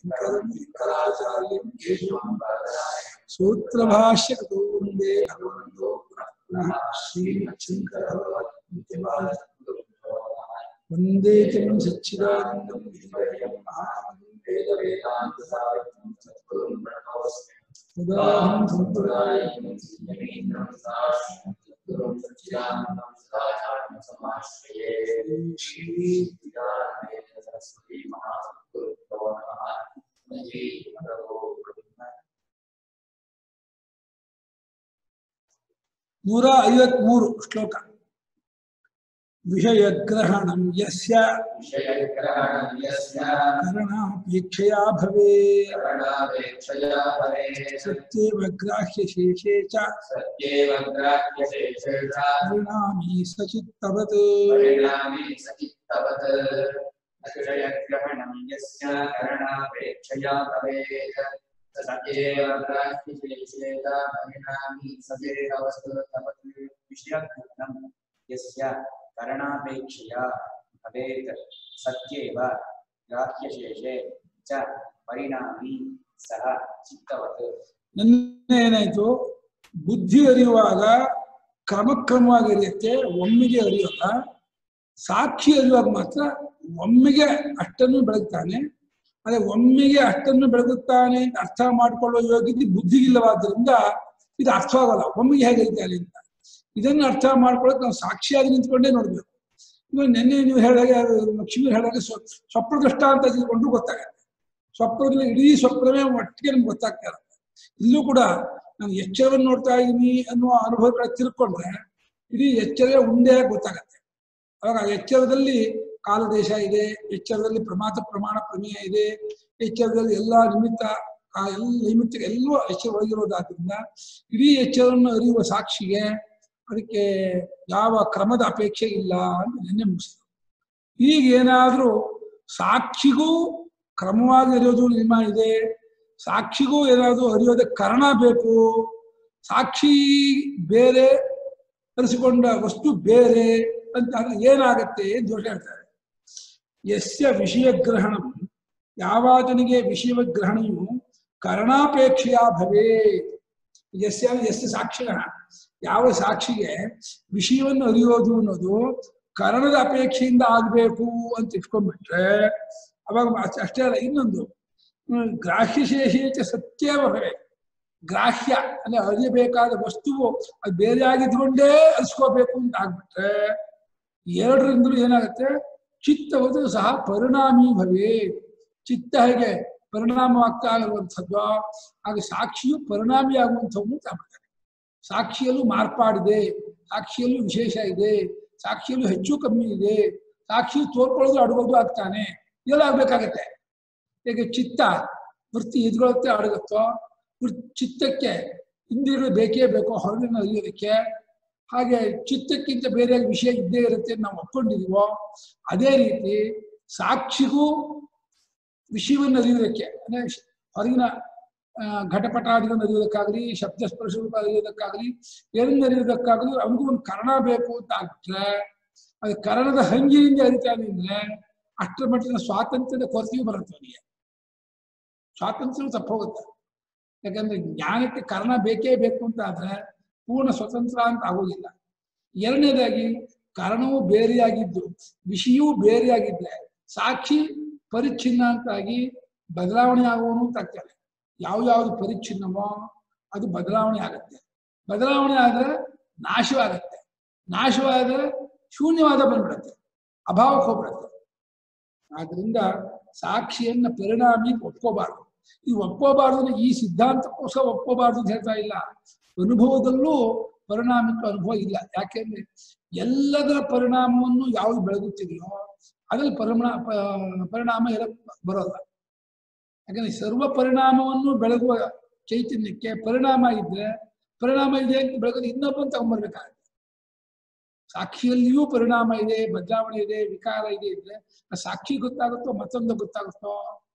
ಶಂಕರಂ ಶಂಕರಾಚಾರ್ಯಂ ಕೇಶವಂ ಸೂತ್ರಭಾಷ್ಯಕೃತೋ ವಂದೇ ಭಗವಂತೋ ಪುನಃ ಪುನಃ ಶ್ರೀಮಚ್ಛಂಕರಭಗವತ್ಪಾದ ವಂದೇ तं ಸಚ್ಚಿದಾನಂದಂ ವಿಧಿವರ್ಯಂ ಮಹಾಮಹಿಂ ವೇದ ವೇದಾಂತ ಸಾರಥ್ಯಂ ಸದ್ಗುರುಂ ಪ್ರಣತೋಸ್ಮಿ ಸದಾಹಂ ಸಂಪ್ರದಾಯಂ ಸಿದ್ಧಮೇಂದ್ರಂ ಸದಾಶಿವಂ ಸದ್ಗುರುಂ ಸಚ್ಚಿದಾನಂದಂ ಸದಾಚಾರ್ಯಂ ಸಮಾಶ್ರಯೇ ಶ್ರೀ ವಿದ್ಯಾರಣ್ಯ ಸರಸ್ವತಿ ಮಹಾಸದ್ಗುರುಭ್ಯೋ ನಮಃ ಶ್ರೀ ಭಗವೋ ಬ್ರಹ್ಮ ನೂರ ಐವತ್ಮೂರು ಶ್ಲೋಕ ವಿಷಯಗ್ರಹಣಂ ಯಸ್ಯ विषयग्रहणं यस्य ಕರಣಾಪೇಕ್ಷೆಯಾ ಭವೇ करणापेक्षया भवेत् ಸತ್ಯೇವ ಗ್ರಾಹ್ಯಶೇಷೇ ಚ सत्येव ग्राह्यशेषेषा ಪರಿಣಾಮಿ ಸಚಿತ್ತವತ್ परिणामे सचित्तवत् विषयग्रहणं यस्य करणापेक्षया भवेत् स सत्येव ग्राह्यशेषेषा परिणामी सचेतवत् तवत् विषयग्रहणं यस्य करणापेक्षया भवेत् सत्येव ग्राह्यशेषे च परिणामी सः चित्तवत् ನನ್ನ ಏನಾಯ್ತು ಬುದ್ಧಿ ಅರಿಯುವಾಗ ಕ್ರಮಕ್ರಮವಾಗಿ ಅರಿಯುತ್ತೆ ಒಮ್ಮೆಗೆ ಅರಿಯೋಲ್ಲ ಸಾಕ್ಷಿ ಅರಿಯುವಾಗ ಮಾತ್ರ ಒಮ್ಮೆಗೆ ಅಷ್ಟನ್ನು ಬೆಳಗ್ತಾನೆ ಅದೇ ಒಮ್ಮೆಗೆ ಅಷ್ಟನ್ನು ಬೆಳಗುತ್ತಾನೆ ಅಂತ ಅರ್ಥ ಮಾಡಿಕೊಳ್ಳುವ ಯೋಗ್ಯತೆ ಬುದ್ಧಿಗಿಲ್ಲವಾದ್ರಿಂದ ಇದು ಅರ್ಥವಾಗಲ್ಲ ಒಮ್ಮೆಗೆ ಹೇಗೆ ಅರಿತಾನೆ ಅಂತ ಇದನ್ನು ಅರ್ಥ ಮಾಡ್ಕೊಳ್ಳೋಕೆ ನಾವು ಸಾಕ್ಷಿಯಾಗಿ ನಿಂತ್ಕೊಂಡೇ ನೋಡ್ಬೇಕು ಇವಾಗ ನಿನ್ನೆ ನೀವು ಹೇಳಿದಾಗ ಲಕ್ಷ್ಮೀ ಹೇಳಿದಾಗ ಸ್ವ ಸ್ವಪ್ನದೃಷ್ಟ ಅಂತ ತಿಳ್ಕೊಂಡ್ರು ಗೊತ್ತಾಗತ್ತೆ ಸ್ವಪ್ನದಲ್ಲಿ ಇಡೀ ಸ್ವಪ್ನವೇ ಒಟ್ಟಿಗೆ ನಮ್ಗೆ ಗೊತ್ತಾಗ್ತಾ ಇರುತ್ತೆ ಇಲ್ಲೂ ಕೂಡ ನಾನು ಎಚ್ಚರವನ್ನು ನೋಡ್ತಾ ಇದ್ದೀನಿ ಅನ್ನುವ ಅನುಭವಗಳ ತಿರ್ಕೊಂಡ್ರೆ ಇಡೀ ಎಚ್ಚರ ಉಂಡೆ ಗೊತ್ತಾಗತ್ತೆ ಅವಾಗ ಆ ಎಚ್ಚರದಲ್ಲಿ ಕಾಲದೇಶ ಇದೆ ಎಚ್ಚರದಲ್ಲಿ ಪ್ರಮಾತ ಪ್ರಮಾಣ ಪ್ರಮೇಯ ಇದೆ ಎಚ್ಚರದಲ್ಲಿ ಎಲ್ಲಾ ನಿಮಿತ್ತ ಆ ಎಲ್ಲ ನಿಮಿತ್ತ ಎಲ್ಲವೂ ಎಚ್ಚರ ಒಳಗಿರೋದಾದ್ರಿಂದ ಇಡೀ ಎಚ್ಚರವನ್ನು ಅರಿಯುವ ಸಾಕ್ಷಿಗೆ ಅದಕ್ಕೆ ಯಾವ ಕ್ರಮದ ಅಪೇಕ್ಷೆ ಇಲ್ಲ ಅಂತ ನಿನ್ನೆ ಮುಗಿಸಿದ್ರು ಈಗ ಏನಾದ್ರೂ ಸಾಕ್ಷಿಗೂ ಕ್ರಮವಾಗಿ ಅರಿಯೋದು ನಿಮ್ಮ ಇದೆ ಸಾಕ್ಷಿಗೂ ಏನಾದ್ರು ಅರಿಯೋದಕ್ಕೆ ಕಾರಣ ಬೇಕು ಸಾಕ್ಷಿ ಬೇರೆ ಅರಿಸಿಕೊಂಡ ವಸ್ತು ಬೇರೆ ಅಂತ ಆದ್ರೆ ಏನಾಗತ್ತೆ ಅಂತ ದೋಷ ಹೇಳ್ತಾರೆ ಯಸ್ಯ ವಿಷಯಗ್ರಹಣ ಯಾವಾತನಿಗೆ ವಿಷಯಗ್ರಹಣೆಯು ಕರ್ಣಾಪೇಕ್ಷೆಯ ಭವೇ ಯಸ್ಯ ಯಸ್ಯ ಸಾಕ್ಷಿಗ ಯಾವ ಸಾಕ್ಷಿಗೆ ವಿಷಯವನ್ನು ಅರಿಯೋದು ಅನ್ನೋದು ಕರ್ಣದ ಅಪೇಕ್ಷೆಯಿಂದ ಆಗ್ಬೇಕು ಅಂತ ಇಟ್ಕೊಂಡ್ಬಿಟ್ರೆ ಅವಾಗ ಅಷ್ಟೇ- ಅಷ್ಟೇ ಅಲ್ಲ ಇನ್ನೊಂದು ಹ್ಮ್, ಗ್ರಾಹ್ಯಶೇಷೇಚ ಸತ್ಯವ ಭವೆ ಗ್ರಾಹ್ಯ ಅಂದ್ರೆ ಅರಿಯಬೇಕಾದ ವಸ್ತುವು ಅದು ಬೇರೆ ಆಗಿದ್ಕೊಂಡೇ ಅರಿಸ್ಕೋಬೇಕು ಅಂತ ಆಗ್ಬಿಟ್ರೆ ಎರಡರಿಂದಲೂ ಏನಾಗುತ್ತೆ ಚಿತ್ತವದು ಸಹ ಪರಿಣಾಮಿ ಭವೇ ಚಿತ್ತ ಹೇಗೆ ಪರಿಣಾಮವಾಗ್ತಾ ಇರುವಂಥದ್ದು ಹಾಗೆ ಸಾಕ್ಷಿಯು ಪರಿಣಾಮಿ ಆಗುವಂಥವು ಅಂತ ಆಗ್ಬಿಡ್ತಾರೆ ಸಾಕ್ಷಿಯಲ್ಲೂ ಮಾರ್ಪಾಡಿದೆ ಸಾಕ್ಷಿಯಲ್ಲೂ ವಿಶೇಷ ಇದೆ ಸಾಕ್ಷಿಯಲ್ಲೂ ಹೆಚ್ಚು ಕಮ್ಮಿ ಇದೆ ಸಾಕ್ಷಿಯು ತೋರ್ಕೊಳ್ಳೋದು ಅಡಗೋದು ಆಗ್ತಾನೆ ಎಲ್ಲ ಆಗ್ಬೇಕಾಗತ್ತೆ ಹೇಗೆ ಚಿತ್ತ ವೃತ್ತಿ ಎದ್ಕೊಳ್ಳುತ್ತೆ ಅಡಗುತ್ತೋ ವೃತ್- ಚಿತ್ತಕ್ಕೆ ಇಂದ್ರಿಯಗಳು ಬೇಕೇ ಬೇಕೋ ಹೊರಗಿನ ಅರಿಯೋದಕ್ಕೆ ಹಾಗೆ ಚಿತ್ತಕ್ಕಿಂತ ಬೇರೆ ವಿಷಯ ಇದ್ದೇ ಇರುತ್ತೆ ಅಂತ ನಾವು ಒಪ್ಕೊಂಡಿದೀವೋ ಅದೇ ರೀತಿ ಸಾಕ್ಷಿಗೂ ವಿಷಯವನ್ನು ಅರಿಯೋದಕ್ಕೆ ಅಂದ್ರೆ ಶ್- ಹೊರಗಿನ ಆ, ಘಟಪಟಾದಿಗಳನ್ನು ಅರಿಯೋದಕ್ಕಾಗಲಿ ಶಬ್ದ ಸ್ಪರ್ಶಗಳು ಅರಿಯೋದಕ್ಕಾಗಲಿ ಏನನ್ನು ಅರಿಯೋದಕ್ಕಾಗಲಿ ಅವನಿಗೂ ಒಂದು ಕರ್ಣ ಬೇಕು ಅಂತ ಆಗ್ಬಿಟ್ರೆ ಅದು ಕರ್ಣದ ಹಂಗಿನಿಂದ ಅರಿತಾನೆ ಅಂದ್ರೆ ಅಷ್ಟರ ಮಟ್ಟಿನ ಸ್ವಾತಂತ್ರ್ಯದ ಕೊರತೆಯೂ ಬರುತ್ತೆ ಅವನಿಗೆ ಸ್ವಾತಂತ್ರ್ಯ ತಪ್ಪೋಗುತ್ತೆ ಯಾಕಂದ್ರೆ ಜ್ಞಾನಕ್ಕೆ ಕಾರಣ ಬೇಕೇ ಬೇಕು ಅಂತ ಆದ್ರೆ ಪೂರ್ಣ ಸ್ವತಂತ್ರ ಅಂತ ಆಗೋದಿಲ್ಲ ಎರಡನೇದಾಗಿ ಕಾರಣವೂ ಬೇರೆಯಾಗಿದ್ದು ವಿಷಯವೂ ಬೇರೆಯಾಗಿದ್ರೆ ಸಾಕ್ಷಿ ಪರಿಚ್ಛಿನ್ನ ಅಂತಾಗಿ ಬದಲಾವಣೆ ಆಗುವನು ಅಂತ ಆಗ್ತಾರೆ ಯಾವ ಯಾವ್ದು ಪರಿಚ್ಛಿನ್ನವೋ ಅದು ಬದಲಾವಣೆ ಆಗುತ್ತೆ ಬದಲಾವಣೆ ಆದ್ರೆ ನಾಶವಾಗತ್ತೆ ನಾಶವಾದ್ರೆ ಶೂನ್ಯವಾದ ಬಂದ್ಬಿಡುತ್ತೆ ಅಭಾವಕ್ಕೆ ಹೋಗ್ಬಿಡುತ್ತೆ ಆದ್ರಿಂದ ಸಾಕ್ಷಿಯನ್ನ ಪರಿಣಾಮಿ ಒಪ್ಕೋಬಾರ್ದು ಈ ಒಪ್ಕೋಬಾರ್ದು ಅಂದ್ರೆ ಈ ಸಿದ್ಧಾಂತಕ್ಕೋಸ್ಕರ ಒಪ್ಕೋಬಾರ್ದು ಅಂತ ಹೇಳ್ತಾ ಇಲ್ಲ ಅನುಭವದಲ್ಲೂ ಪರಿಣಾಮಿಕ ಅನುಭವ ಇಲ್ಲ ಯಾಕೆಂದ್ರೆ ಎಲ್ಲದರ ಪರಿಣಾಮವನ್ನು ಯಾವುದು ಬೆಳಗುತ್ತಿದೆಯೋ ಅದ್ರಲ್ಲಿ ಪರಿಣಾಮ ಪ- ಪರಿಣಾಮ ಇರ ಬರೋಲ್ಲ ಯಾಕಂದ್ರೆ ಸರ್ವ ಪರಿಣಾಮವನ್ನು ಬೆಳಗುವ ಚೈತನ್ಯಕ್ಕೆ ಪರಿಣಾಮ ಇದ್ರೆ ಪರಿಣಾಮ ಇದೆ ಅಂತ ಬೆಳಗೋದು ಇನ್ನೊಬ್ಬನ್ ತಗೊಂಡ್ಬರ್ಬೇಕಾಗುತ್ತೆ ಸಾಕ್ಷಿಯಲ್ಲಿಯೂ ಪರಿಣಾಮ ಇದೆ ಬದಲಾವಣೆ ಇದೆ ವಿಕಾರ ಇದೆ ಇದ್ರೆ ಆ ಸಾಕ್ಷಿ ಗೊತ್ತಾಗುತ್ತೋ ಮತ್ತೊಂದು ಗೊತ್ತಾಗುತ್ತೋ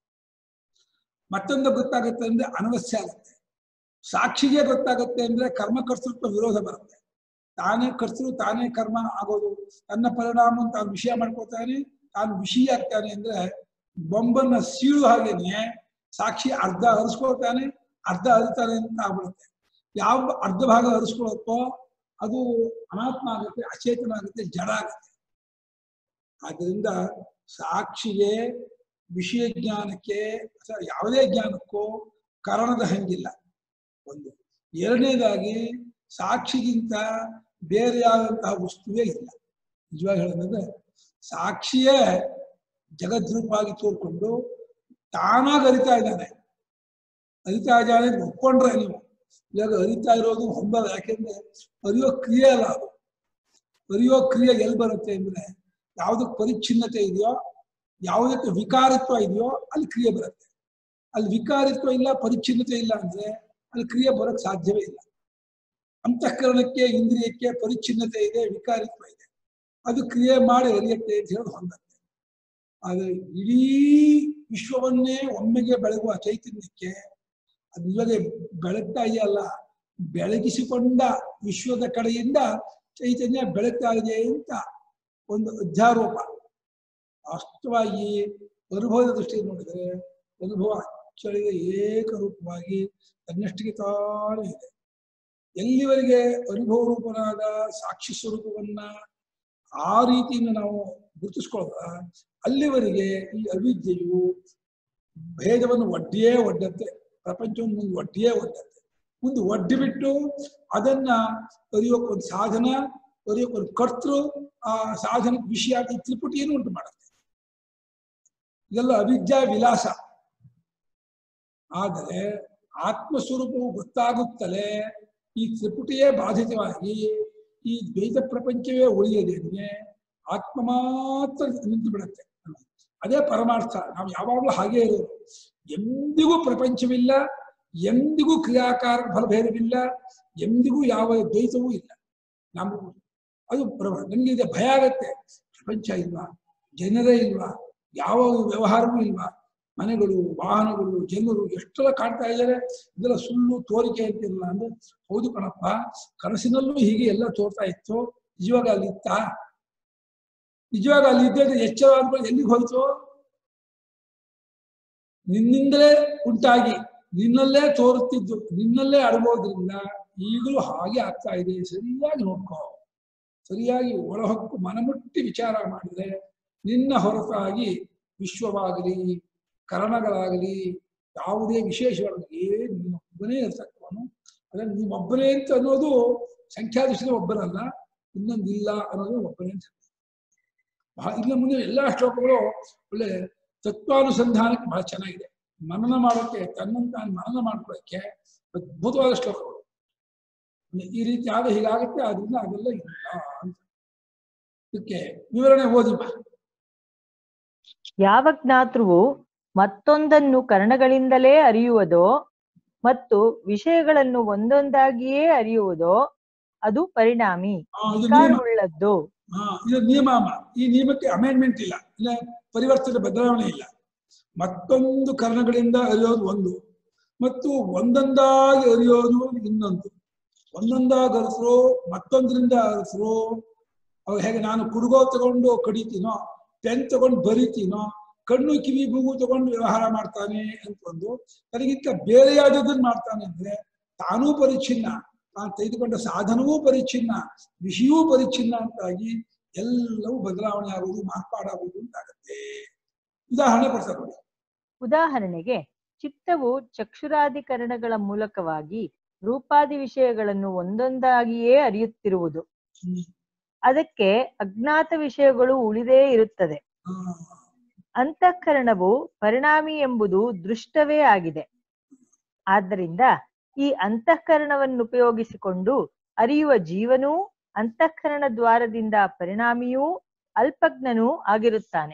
ಮತ್ತೊಂದು ಗೊತ್ತಾಗುತ್ತೆ ಅಂದ್ರೆ ಅನವಶ್ಯ ಆಗುತ್ತೆ ಸಾಕ್ಷಿಗೆ ಗೊತ್ತಾಗುತ್ತೆ ಅಂದ್ರೆ ಕರ್ಮಕರ್ತೃತ್ವ ವಿರೋಧ ಬರುತ್ತೆ ತಾನೇ ಕರ್ತೃ ತಾನೇ ಕರ್ಮ ಆಗೋದು ತನ್ನ ಪರಿಣಾಮ ತಾನು ವಿಷಯ ಮಾಡ್ಕೊಳ್ತಾನೆ ತಾನು ವಿಷಯ ಆಗ್ತಾನೆ ಅಂದ್ರೆ ಬೊಂಬನ್ನ ಸೀಳು ಹಾಗೇನೆ ಸಾಕ್ಷಿ ಅರ್ಧ ಹರಿಸ್ಕೊಳ್ತಾನೆ ಅರ್ಧ ಹರಿತಾನೆ ಅಂತ ಆಗ್ಬಿಡುತ್ತೆ ಯಾವ ಅರ್ಧ ಭಾಗ ಹರಿಸ್ಕೊಳತ್ತೋ ಅದು ಅನಾತ್ಮ ಆಗುತ್ತೆ ಅಚೇತನ ಆಗುತ್ತೆ ಜಡ ಆಗುತ್ತೆ ಆದ್ದರಿಂದ ಸಾಕ್ಷಿಗೆ ವಿಷಯ ಜ್ಞಾನಕ್ಕೆ ಅಥವಾ ಯಾವುದೇ ಜ್ಞಾನಕ್ಕೂ ಕಾರಣದ ಹಂಗಿಲ್ಲ ಒಂದು ಎರಡನೇದಾಗಿ ಸಾಕ್ಷಿಗಿಂತ ಬೇರೆಯಾದಂತಹ ವಸ್ತುವೇ ಇಲ್ಲ ನಿಜವಾಗಿ ಹೇಳೋದಂದ್ರೆ ಸಾಕ್ಷಿಯೇ ಜಗದ್ರೂಪವಾಗಿ ತೋರ್ಕೊಂಡು ತಾನಾಗಿ ಅರಿತಾ ಇದ್ದಾನೆ ಅರಿತಾ ಇದ್ದಾನೆ ಅಂತ ಒಪ್ಕೊಂಡ್ರೆ ನೀವು ಇವಾಗ ಅರಿತಾ ಇರೋದು ಹೊಂದಲ್ಲ ಯಾಕೆಂದ್ರೆ ಅರಿಯೋ ಕ್ರಿಯೆ ಅಲ್ಲ ಅದು ಅರಿಯೋ ಕ್ರಿಯೆ ಎಲ್ಲಿ ಬರುತ್ತೆ ಅಂದ್ರೆ ಯಾವುದಕ್ಕೆ ಪರಿಚ್ಛಿನ್ನತೆ ಇದೆಯೋ ಯಾವುದಕ್ಕೆ ವಿಕಾರಿತ್ವ ಇದೆಯೋ ಅಲ್ಲಿ ಕ್ರಿಯೆ ಬರುತ್ತೆ ಅಲ್ಲಿ ವಿಕಾರಿತ್ವ ಇಲ್ಲ ಪರಿಚ್ಛಿನ್ನತೆ ಇಲ್ಲ ಅಂದ್ರೆ ಅಲ್ಲಿ ಕ್ರಿಯೆ ಬರೋಕ್ ಸಾಧ್ಯವೇ ಇಲ್ಲ ಅಂತಃಕರಣಕ್ಕೆ ಇಂದ್ರಿಯಕ್ಕೆ ಪರಿಚ್ಛಿನ್ನತೆ ಇದೆ ವಿಕಾರಿತ್ವ ಇದೆ ಅದು ಕ್ರಿಯೆ ಮಾಡಿ ಅರಿಯತ್ತೆ ಅಂತ ಹೇಳಿ ಹೊಂದತ್ತೆ ಆದ್ರೆ ಇಡೀ ವಿಶ್ವವನ್ನೇ ಒಮ್ಮೆಗೆ ಬೆಳಗುವ ಚೈತನ್ಯಕ್ಕೆ ಅದು ನಿಜವಾಗಿ ಬೆಳಗ್ತಾ ಇದೆಯಲ್ಲ ಬೆಳಗಿಸಿಕೊಂಡ ವಿಶ್ವದ ಕಡೆಯಿಂದ ಚೈತನ್ಯ ಬೆಳಗ್ತಾ ಇದೆ ಅಂತ ಒಂದು ಅಧ್ಯಾರೋಪ ವಾಸ್ತವವಾಗಿ ಅನುಭವದ ದೃಷ್ಟಿಯಿಂದ ನೋಡಿದ್ರೆ ಅನುಭವ ಅಚ್ಚಳಿಗೆ ಏಕರೂಪವಾಗಿ ತನ್ನಷ್ಟಿಗೆ ತಾನೇ ಇದೆ ಎಲ್ಲಿವರೆಗೆ ಅನುಭವ ರೂಪನಾದ ಸಾಕ್ಷಿ ಸ್ವರೂಪವನ್ನ ಆ ರೀತಿಯಿಂದ ನಾವು ಗುರುತಿಸ್ಕೊಳ್ಳೋದ ಅಲ್ಲಿವರೆಗೆ ಈ ಅವಿದ್ಯೆಯು ಭೇದವನ್ನು ಒಡ್ಡಿಯೇ ಒಡ್ಡತ್ತೆ ಪ್ರಪಂಚವನ್ನು ಮುಂದೆ ಒಡ್ಡಿಯೇ ಒಡ್ಡತ್ತೆ ಮುಂದೆ ಒಡ್ಡಿ ಬಿಟ್ಟು ಅದನ್ನ ಅರಿಯೋಕ್ ಒಂದು ಸಾಧನ ಅರಿಯೋಕ್ ಒಂದು ಕರ್ತೃ ಆ ಸಾಧನಕ್ಕೆ ವಿಷಯ ಈ ತ್ರಿಪುಟಿಯನ್ನು ಉಂಟು ಮಾಡುತ್ತೆ ಇದೆಲ್ಲ ಅವಿದ್ಯಾ ವಿಲಾಸ ಆದರೆ ಆತ್ಮಸ್ವರೂಪವು ಗೊತ್ತಾಗುತ್ತಲೇ ಈ ತ್ರಿಪುಟಿಯೇ ಬಾಧಿತವಾಗಿ ಈ ದ್ವೈತ ಪ್ರಪಂಚವೇ ಉಳಿಯದೇನೆ ಆತ್ಮ ಮಾತ್ರ ನಿಂತು ಬಿಡುತ್ತೆ ಅದೇ ಪರಮಾರ್ಥ ನಾವು ಯಾವಾಗಲೂ ಹಾಗೇ ಇರೋದು ಎಂದಿಗೂ ಪ್ರಪಂಚವಿಲ್ಲ ಎಂದಿಗೂ ಕ್ರಿಯಾಕಾರ ಫಲಭೇದವಿಲ್ಲ ಎಂದಿಗೂ ಯಾವ ದ್ವೈತವೂ ಇಲ್ಲ ನಮ್ಮ ಅದು ಪ್ರ- ನಮ್ಗೆ ಇದೆ ಭಯ ಆಗತ್ತೆ ಪ್ರಪಂಚ ಇಲ್ವಾ ಜನರೇ ಇಲ್ವಾ ಯಾವ ವ್ಯವಹಾರವೂ ಇಲ್ವಾ ಮನೆಗಳು ವಾಹನಗಳು ಜನರು ಎಷ್ಟೆಲ್ಲ ಕಾಣ್ತಾ ಇದ್ದಾರೆ ಇದೆಲ್ಲ ಸುಳ್ಳು ತೋರಿಕೆ ಅಂತಿಲ್ಲ ಅಂದ್ರೆ ಹೌದು ಕಣಪ್ಪ ಕನಸಿನಲ್ಲೂ ಹೀಗೆ ಎಲ್ಲ ತೋರ್ತಾ ಇತ್ತು ನಿಜವಾಗ ಅಲ್ಲಿ ಇತ್ತಾ ನಿಜವಾಗ ಅಲ್ಲಿ ಇದ್ದಾಗ ಎಚ್ಚರವಾದ ಎಲ್ಲಿಗೆ ಹೋಯ್ತು ನಿನ್ನಿಂದಲೇ ಉಂಟಾಗಿ ನಿನ್ನಲ್ಲೇ ತೋರುತ್ತಿದ್ದು ನಿನ್ನಲ್ಲೇ ಅಡಗೋದ್ರಿಂದ ಈಗಲೂ ಹಾಗೆ ಆಗ್ತಾ ಇದೆ ಸರಿಯಾಗಿ ನೋಡ್ಕೋ ಸರಿಯಾಗಿ ಒಳಹೊಕ್ಕು ಮನಮುಟ್ಟಿ ವಿಚಾರ ಮಾಡಿದ್ರೆ ನಿನ್ನ ಹೊರತಾಗಿ ವಿಶ್ವವಾಗಲಿ ಕರಣಗಳಾಗಲಿ ಯಾವುದೇ ವಿಶೇಷವಾಗಲಿ ನೀನೊಬ್ಬನೇ ಇರ್ತಕ್ಕವನು ಅದನ್ನು ನೀನೊಬ್ಬನೇ ಅಂತ ಅನ್ನೋದು ಸಂಖ್ಯಾದೃಷ್ಟಿಗೆ ಒಬ್ಬರಲ್ಲ ಇನ್ನೊಂದಿಲ್ಲ ಅನ್ನೋದು ಒಬ್ಬನೇ ಅಂತ ಬಹಳ ಇನ್ನು ಮುಂದೆ ಎಲ್ಲಾ ಶ್ಲೋಕಗಳು ಒಳ್ಳೆ ತತ್ವಾನುಸಂಧಾನಕ್ಕೆ ಬಹಳ ಚೆನ್ನಾಗಿದೆ ಮನನ ಮಾಡೋಕ್ಕೆ ತನ್ನನ್ನು ತಾನು ಮನನ ಮಾಡ್ಕೊಳ್ಳೋಕ್ಕೆ ಅದ್ಭುತವಾದ ಶ್ಲೋಕಗಳು ಈ ರೀತಿ ಆಗ ಹೀಗಾಗುತ್ತೆ ಆದ್ರಿಂದ ಅದೆಲ್ಲ ಇಲ್ಲ ಅಂತ ಇದಕ್ಕೆ ವಿವರಣೆ ಓದಿ ಬಾ. ಯಾವ ಜ್ಞಾತೃವು ಮತ್ತೊಂದನ್ನು ಕರ್ಣಗಳಿಂದಲೇ ಅರಿಯುವುದೋ ಮತ್ತು ವಿಷಯಗಳನ್ನು ಒಂದೊಂದಾಗಿಯೇ ಅರಿಯುವುದೋ ಅದು ಪರಿಣಾಮಿ ಆ, ಇದು ನಿಯಮ ವಿಕಾರವುಳ್ಳದ್ದು ಹಾ ಇದು ನಿಯಮ ಈ ನಿಯಮಕ್ಕೆ ಅಮೆಂಡ್ಮೆಂಟ್ ಇಲ್ಲ ಇಲ್ಲ ಪರಿವರ್ತನೆ ಬದಲಾವಣೆ ಇಲ್ಲ ಮತ್ತೊಂದು ಕರ್ಣಗಳಿಂದ ಅರಿಯೋದು ಒಂದು ಮತ್ತು ಒಂದೊಂದಾಗಿ ಅರಿಯೋದು ಇನ್ನೊಂದು ಒಂದೊಂದಾಗಿ ಅರಿಸ್ರು ಮತ್ತೊಂದರಿಂದ ಅರಿಸ್ರು ಅವಾಗ ಹೇಗೆ ನಾನು ಕುಡುಗೋ ತಗೊಂಡು ಕಡಿತೀನೋ ಪೆನ್ ತಗೊಂಡು ಬರಿತೀನೋ ಕಣ್ಣು ಕಿವಿ ಮೂಗು ತಗೊಂಡು ವ್ಯವಹಾರ ಮಾಡ್ತಾನೆ ಅಂತ ಒಂದು ತನಗಿಂತ ಬೇರೆಯಾದದನ್ನ ಮಾಡ್ತಾನೆ ಅಂದ್ರೆ ತಾನೂ ಪರಿಚ್ಛಿನ್ನ ತಾನು ತೆಗೆದುಕೊಂಡ ಸಾಧನವೂ ಪರಿಚ್ಛಿನ್ನ ವಿಷಯವೂ ಪರಿಚ್ಛಿನ್ನ ಅಂತಾಗಿ ಎಲ್ಲವೂ ಬದಲಾವಣೆ ಆಗುವುದು ಮಾರ್ಪಾಡಾಗುವುದು ಅಂತಾಗತ್ತೆ ಉದಾಹರಣೆ ಕೊಡ್ತಾರೆ ನೋಡಿ ಉದಾಹರಣೆಗೆ ಚಿತ್ತವು ಚಕ್ಷುರಾಧಿಕರಣಗಳ ಮೂಲಕವಾಗಿ ರೂಪಾದಿ ವಿಷಯಗಳನ್ನು ಒಂದೊಂದಾಗಿಯೇ ಅರಿಯುತ್ತಿರುವುದು ಹ್ಮ್. ಅದಕ್ಕೆ ಅಜ್ಞಾತ ವಿಷಯಗಳು ಉಳಿದೇ ಇರುತ್ತದೆ ಆ, ಅಂತಃಕರಣವು ಪರಿಣಾಮಿ ಎಂಬುದು ದೃಷ್ಟವೇ ಆಗಿದೆ ಆದ್ದರಿಂದ ಈ ಅಂತಃಕರಣವನ್ನು ಉಪಯೋಗಿಸಿಕೊಂಡು ಅರಿಯುವ ಜೀವನೂ ಅಂತಃಕರಣ ದ್ವಾರದಿಂದ ಪರಿಣಾಮಿಯೂ ಅಲ್ಪಜ್ಞನೂ ಆಗಿರುತ್ತಾನೆ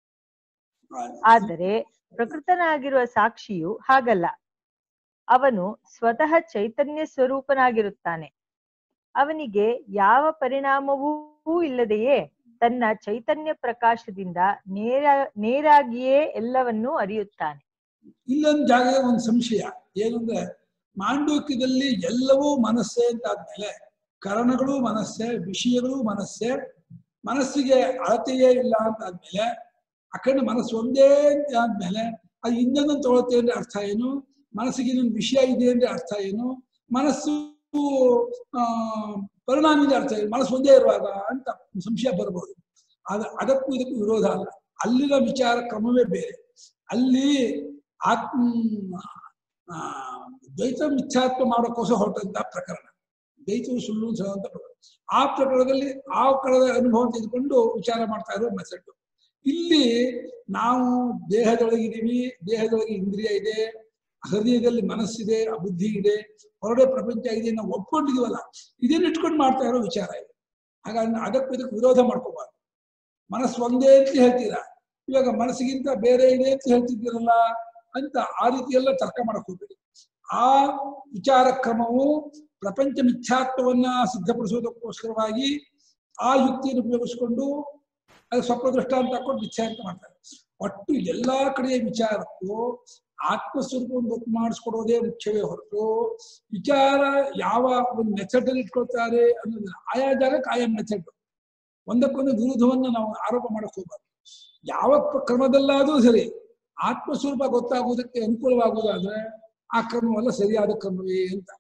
ಆದರೆ ಪ್ರಕೃತನಾಗಿರುವ ಸಾಕ್ಷಿಯು ಹಾಗಲ್ಲ ಅವನು ಸ್ವತಃ ಚೈತನ್ಯ ಸ್ವರೂಪನಾಗಿರುತ್ತಾನೆ ಅವನಿಗೆ ಯಾವ ಪರಿಣಾಮವೂ ಇಲ್ಲದೆಯೇ ತನ್ನ ಚೈತನ್ಯ ಪ್ರಕಾಶದಿಂದ ನೇರ ನೇರಾಗಿಯೇ ಎಲ್ಲವನ್ನೂ ಅರಿಯುತ್ತಾನೆ ಇಲ್ಲೊಂದು ಜಾಗ ಒಂದು ಸಂಶಯ ಏನಂದ್ರೆ ಮಾಂಡೂಕ್ಯದಲ್ಲಿ ಎಲ್ಲವೂ ಮನಸ್ಸೇ ಅಂತ ಆದ್ಮೇಲೆ ಕರಣಗಳು ಮನಸ್ಸೇ ವಿಷಯಗಳು ಮನಸ್ಸೇ ಮನಸ್ಸಿಗೆ ಅಳತೆಯೇ ಇಲ್ಲ ಅಂತ ಆದ್ಮೇಲೆ ಆ ಕಡೆ ಮನಸ್ಸು ಒಂದೇ ಅಂತ ಆದ್ಮೇಲೆ ಅದು ಇನ್ನೊಂದನ್ನು ತಗೊಳುತ್ತೆ ಅಂದ್ರೆ ಅರ್ಥ ಏನು ಮನಸ್ಸಿಗೆ ಇನ್ನೊಂದು ವಿಷಯ ಇದೆ ಅಂದ್ರೆ ಅರ್ಥ ಏನು ಮನಸ್ಸು ಆ ಪರಿಣಾಮದ ಅರ್ಥ ಏನು ಮನಸ್ಸು ಒಂದೇ ಇರುವಾಗ ಅಂತ ಸಂಶಯ ಬರಬಹುದು ಅದ ಅದಕ್ಕೂ ಇದಕ್ಕೂ ವಿರೋಧ ಅಲ್ಲ ಅಲ್ಲಿನ ವಿಚಾರ ಕ್ರಮವೇ ಬೇರೆ ಅಲ್ಲಿ ಆತ್ಮ ಆ, ದ್ವೈತ ಮಿಥ್ಯಾತ್ವ ಮಾಡೋಕ್ಕೋಸ್ಕರ ಹೊರಟಂತ ಪ್ರಕರಣ ದ್ವೈತವು ಸುಳ್ಳು ಅಂತ ಹೇಳುವಂತ ಪ್ರಕರಣ ಆ ಪ್ರಕರಣದಲ್ಲಿ ಆ ಕಳೆದ ಅನುಭವ ತೆಗೆದುಕೊಂಡು ವಿಚಾರ ಮಾಡ್ತಾ ಇರೋ ಮೆಸೆಡ್ ಇಲ್ಲಿ ನಾವು ದೇಹದೊಳಗಿದ್ದೀವಿ ದೇಹದೊಳಗೆ ಇಂದ್ರಿಯ ಇದೆ ಹೃದಯದಲ್ಲಿ ಮನಸ್ಸಿದೆ ಆ ಬುದ್ಧಿ ಇದೆ ಹೊರಡೆ ಪ್ರಪಂಚ ಇದೆ ನಾವು ಒಪ್ಕೊಂಡಿದೀವಲ್ಲ ಇದನ್ನ ಇಟ್ಕೊಂಡು ಮಾಡ್ತಾ ಇರೋ ವಿಚಾರ ಇದೆ ಹಾಗಾಗಿ ಅದಕ್ಕೂ ಇದಕ್ಕೆ ವಿರೋಧ ಮಾಡ್ಕೋಬಾರ್ದು ಮನಸ್ಸು ಒಂದೇ ಅಂತ ಹೇಳ್ತೀರಾ ಇವಾಗ ಮನಸ್ಸಿಗಿಂತ ಬೇರೆ ಇದೆ ಅಂತ ಹೇಳ್ತಿದ್ದೀರಲ್ಲ ಅಂತ ಆ ರೀತಿ ಎಲ್ಲ ತರ್ಕ ಮಾಡಕ್ ಹೋಗ್ಬೇಡಿ ಆ ವಿಚಾರ ಕ್ರಮವು ಪ್ರಪಂಚ ಮಿಥ್ಯಾತ್ವವನ್ನ ಸಿದ್ಧಪಡಿಸೋದಕ್ಕೋಸ್ಕರವಾಗಿ ಆ ಯುಕ್ತಿಯನ್ನು ಉಪಯೋಗಿಸ್ಕೊಂಡು ಅದು ಸ್ವಲ್ಪ ದೃಷ್ಟಾಂತ ಹಾಕೊಂಡು ಮಿಥ್ಯಾ ಅಂತ ಮಾಡ್ತಾರೆ ಒಟ್ಟು ಎಲ್ಲಾ ಕಡೆಯ ವಿಚಾರಕ್ಕೂ ಆತ್ಮಸ್ವರೂಪವನ್ನು ಗೊತ್ತು ಮಾಡಿಸ್ಕೊಡೋದೇ ಮುಖ್ಯವೇ ಹೊರತು ವಿಚಾರ ಯಾವ ಒಂದು ಮೆಥಡ್ ಅಲ್ಲಿ ಇಟ್ಕೊಳ್ತಾರೆ ಅನ್ನೋದಿಲ್ಲ ಆಯಾ ಜಾಗಕ್ಕೆ ಆಯಾ ಮೆಥಡ್ ಒಂದಕ್ಕೊಂದು ವಿರುದ್ಧವನ್ನ ನಾವು ಆರೋಪ ಮಾಡಕ್ ಹೋಗ್ಬಾರ್ದು ಯಾವ ಪ- ಕ್ರಮದಲ್ಲಾದ್ರೂ ಸರಿ ಆತ್ಮಸ್ವರೂಪ ಗೊತ್ತಾಗುವುದಕ್ಕೆ ಅನುಕೂಲವಾಗುವುದಾದ್ರೆ ಆ ಕ್ರಮವಲ್ಲ ಸರಿಯಾದ ಕ್ರಮವೇ ಅಂತ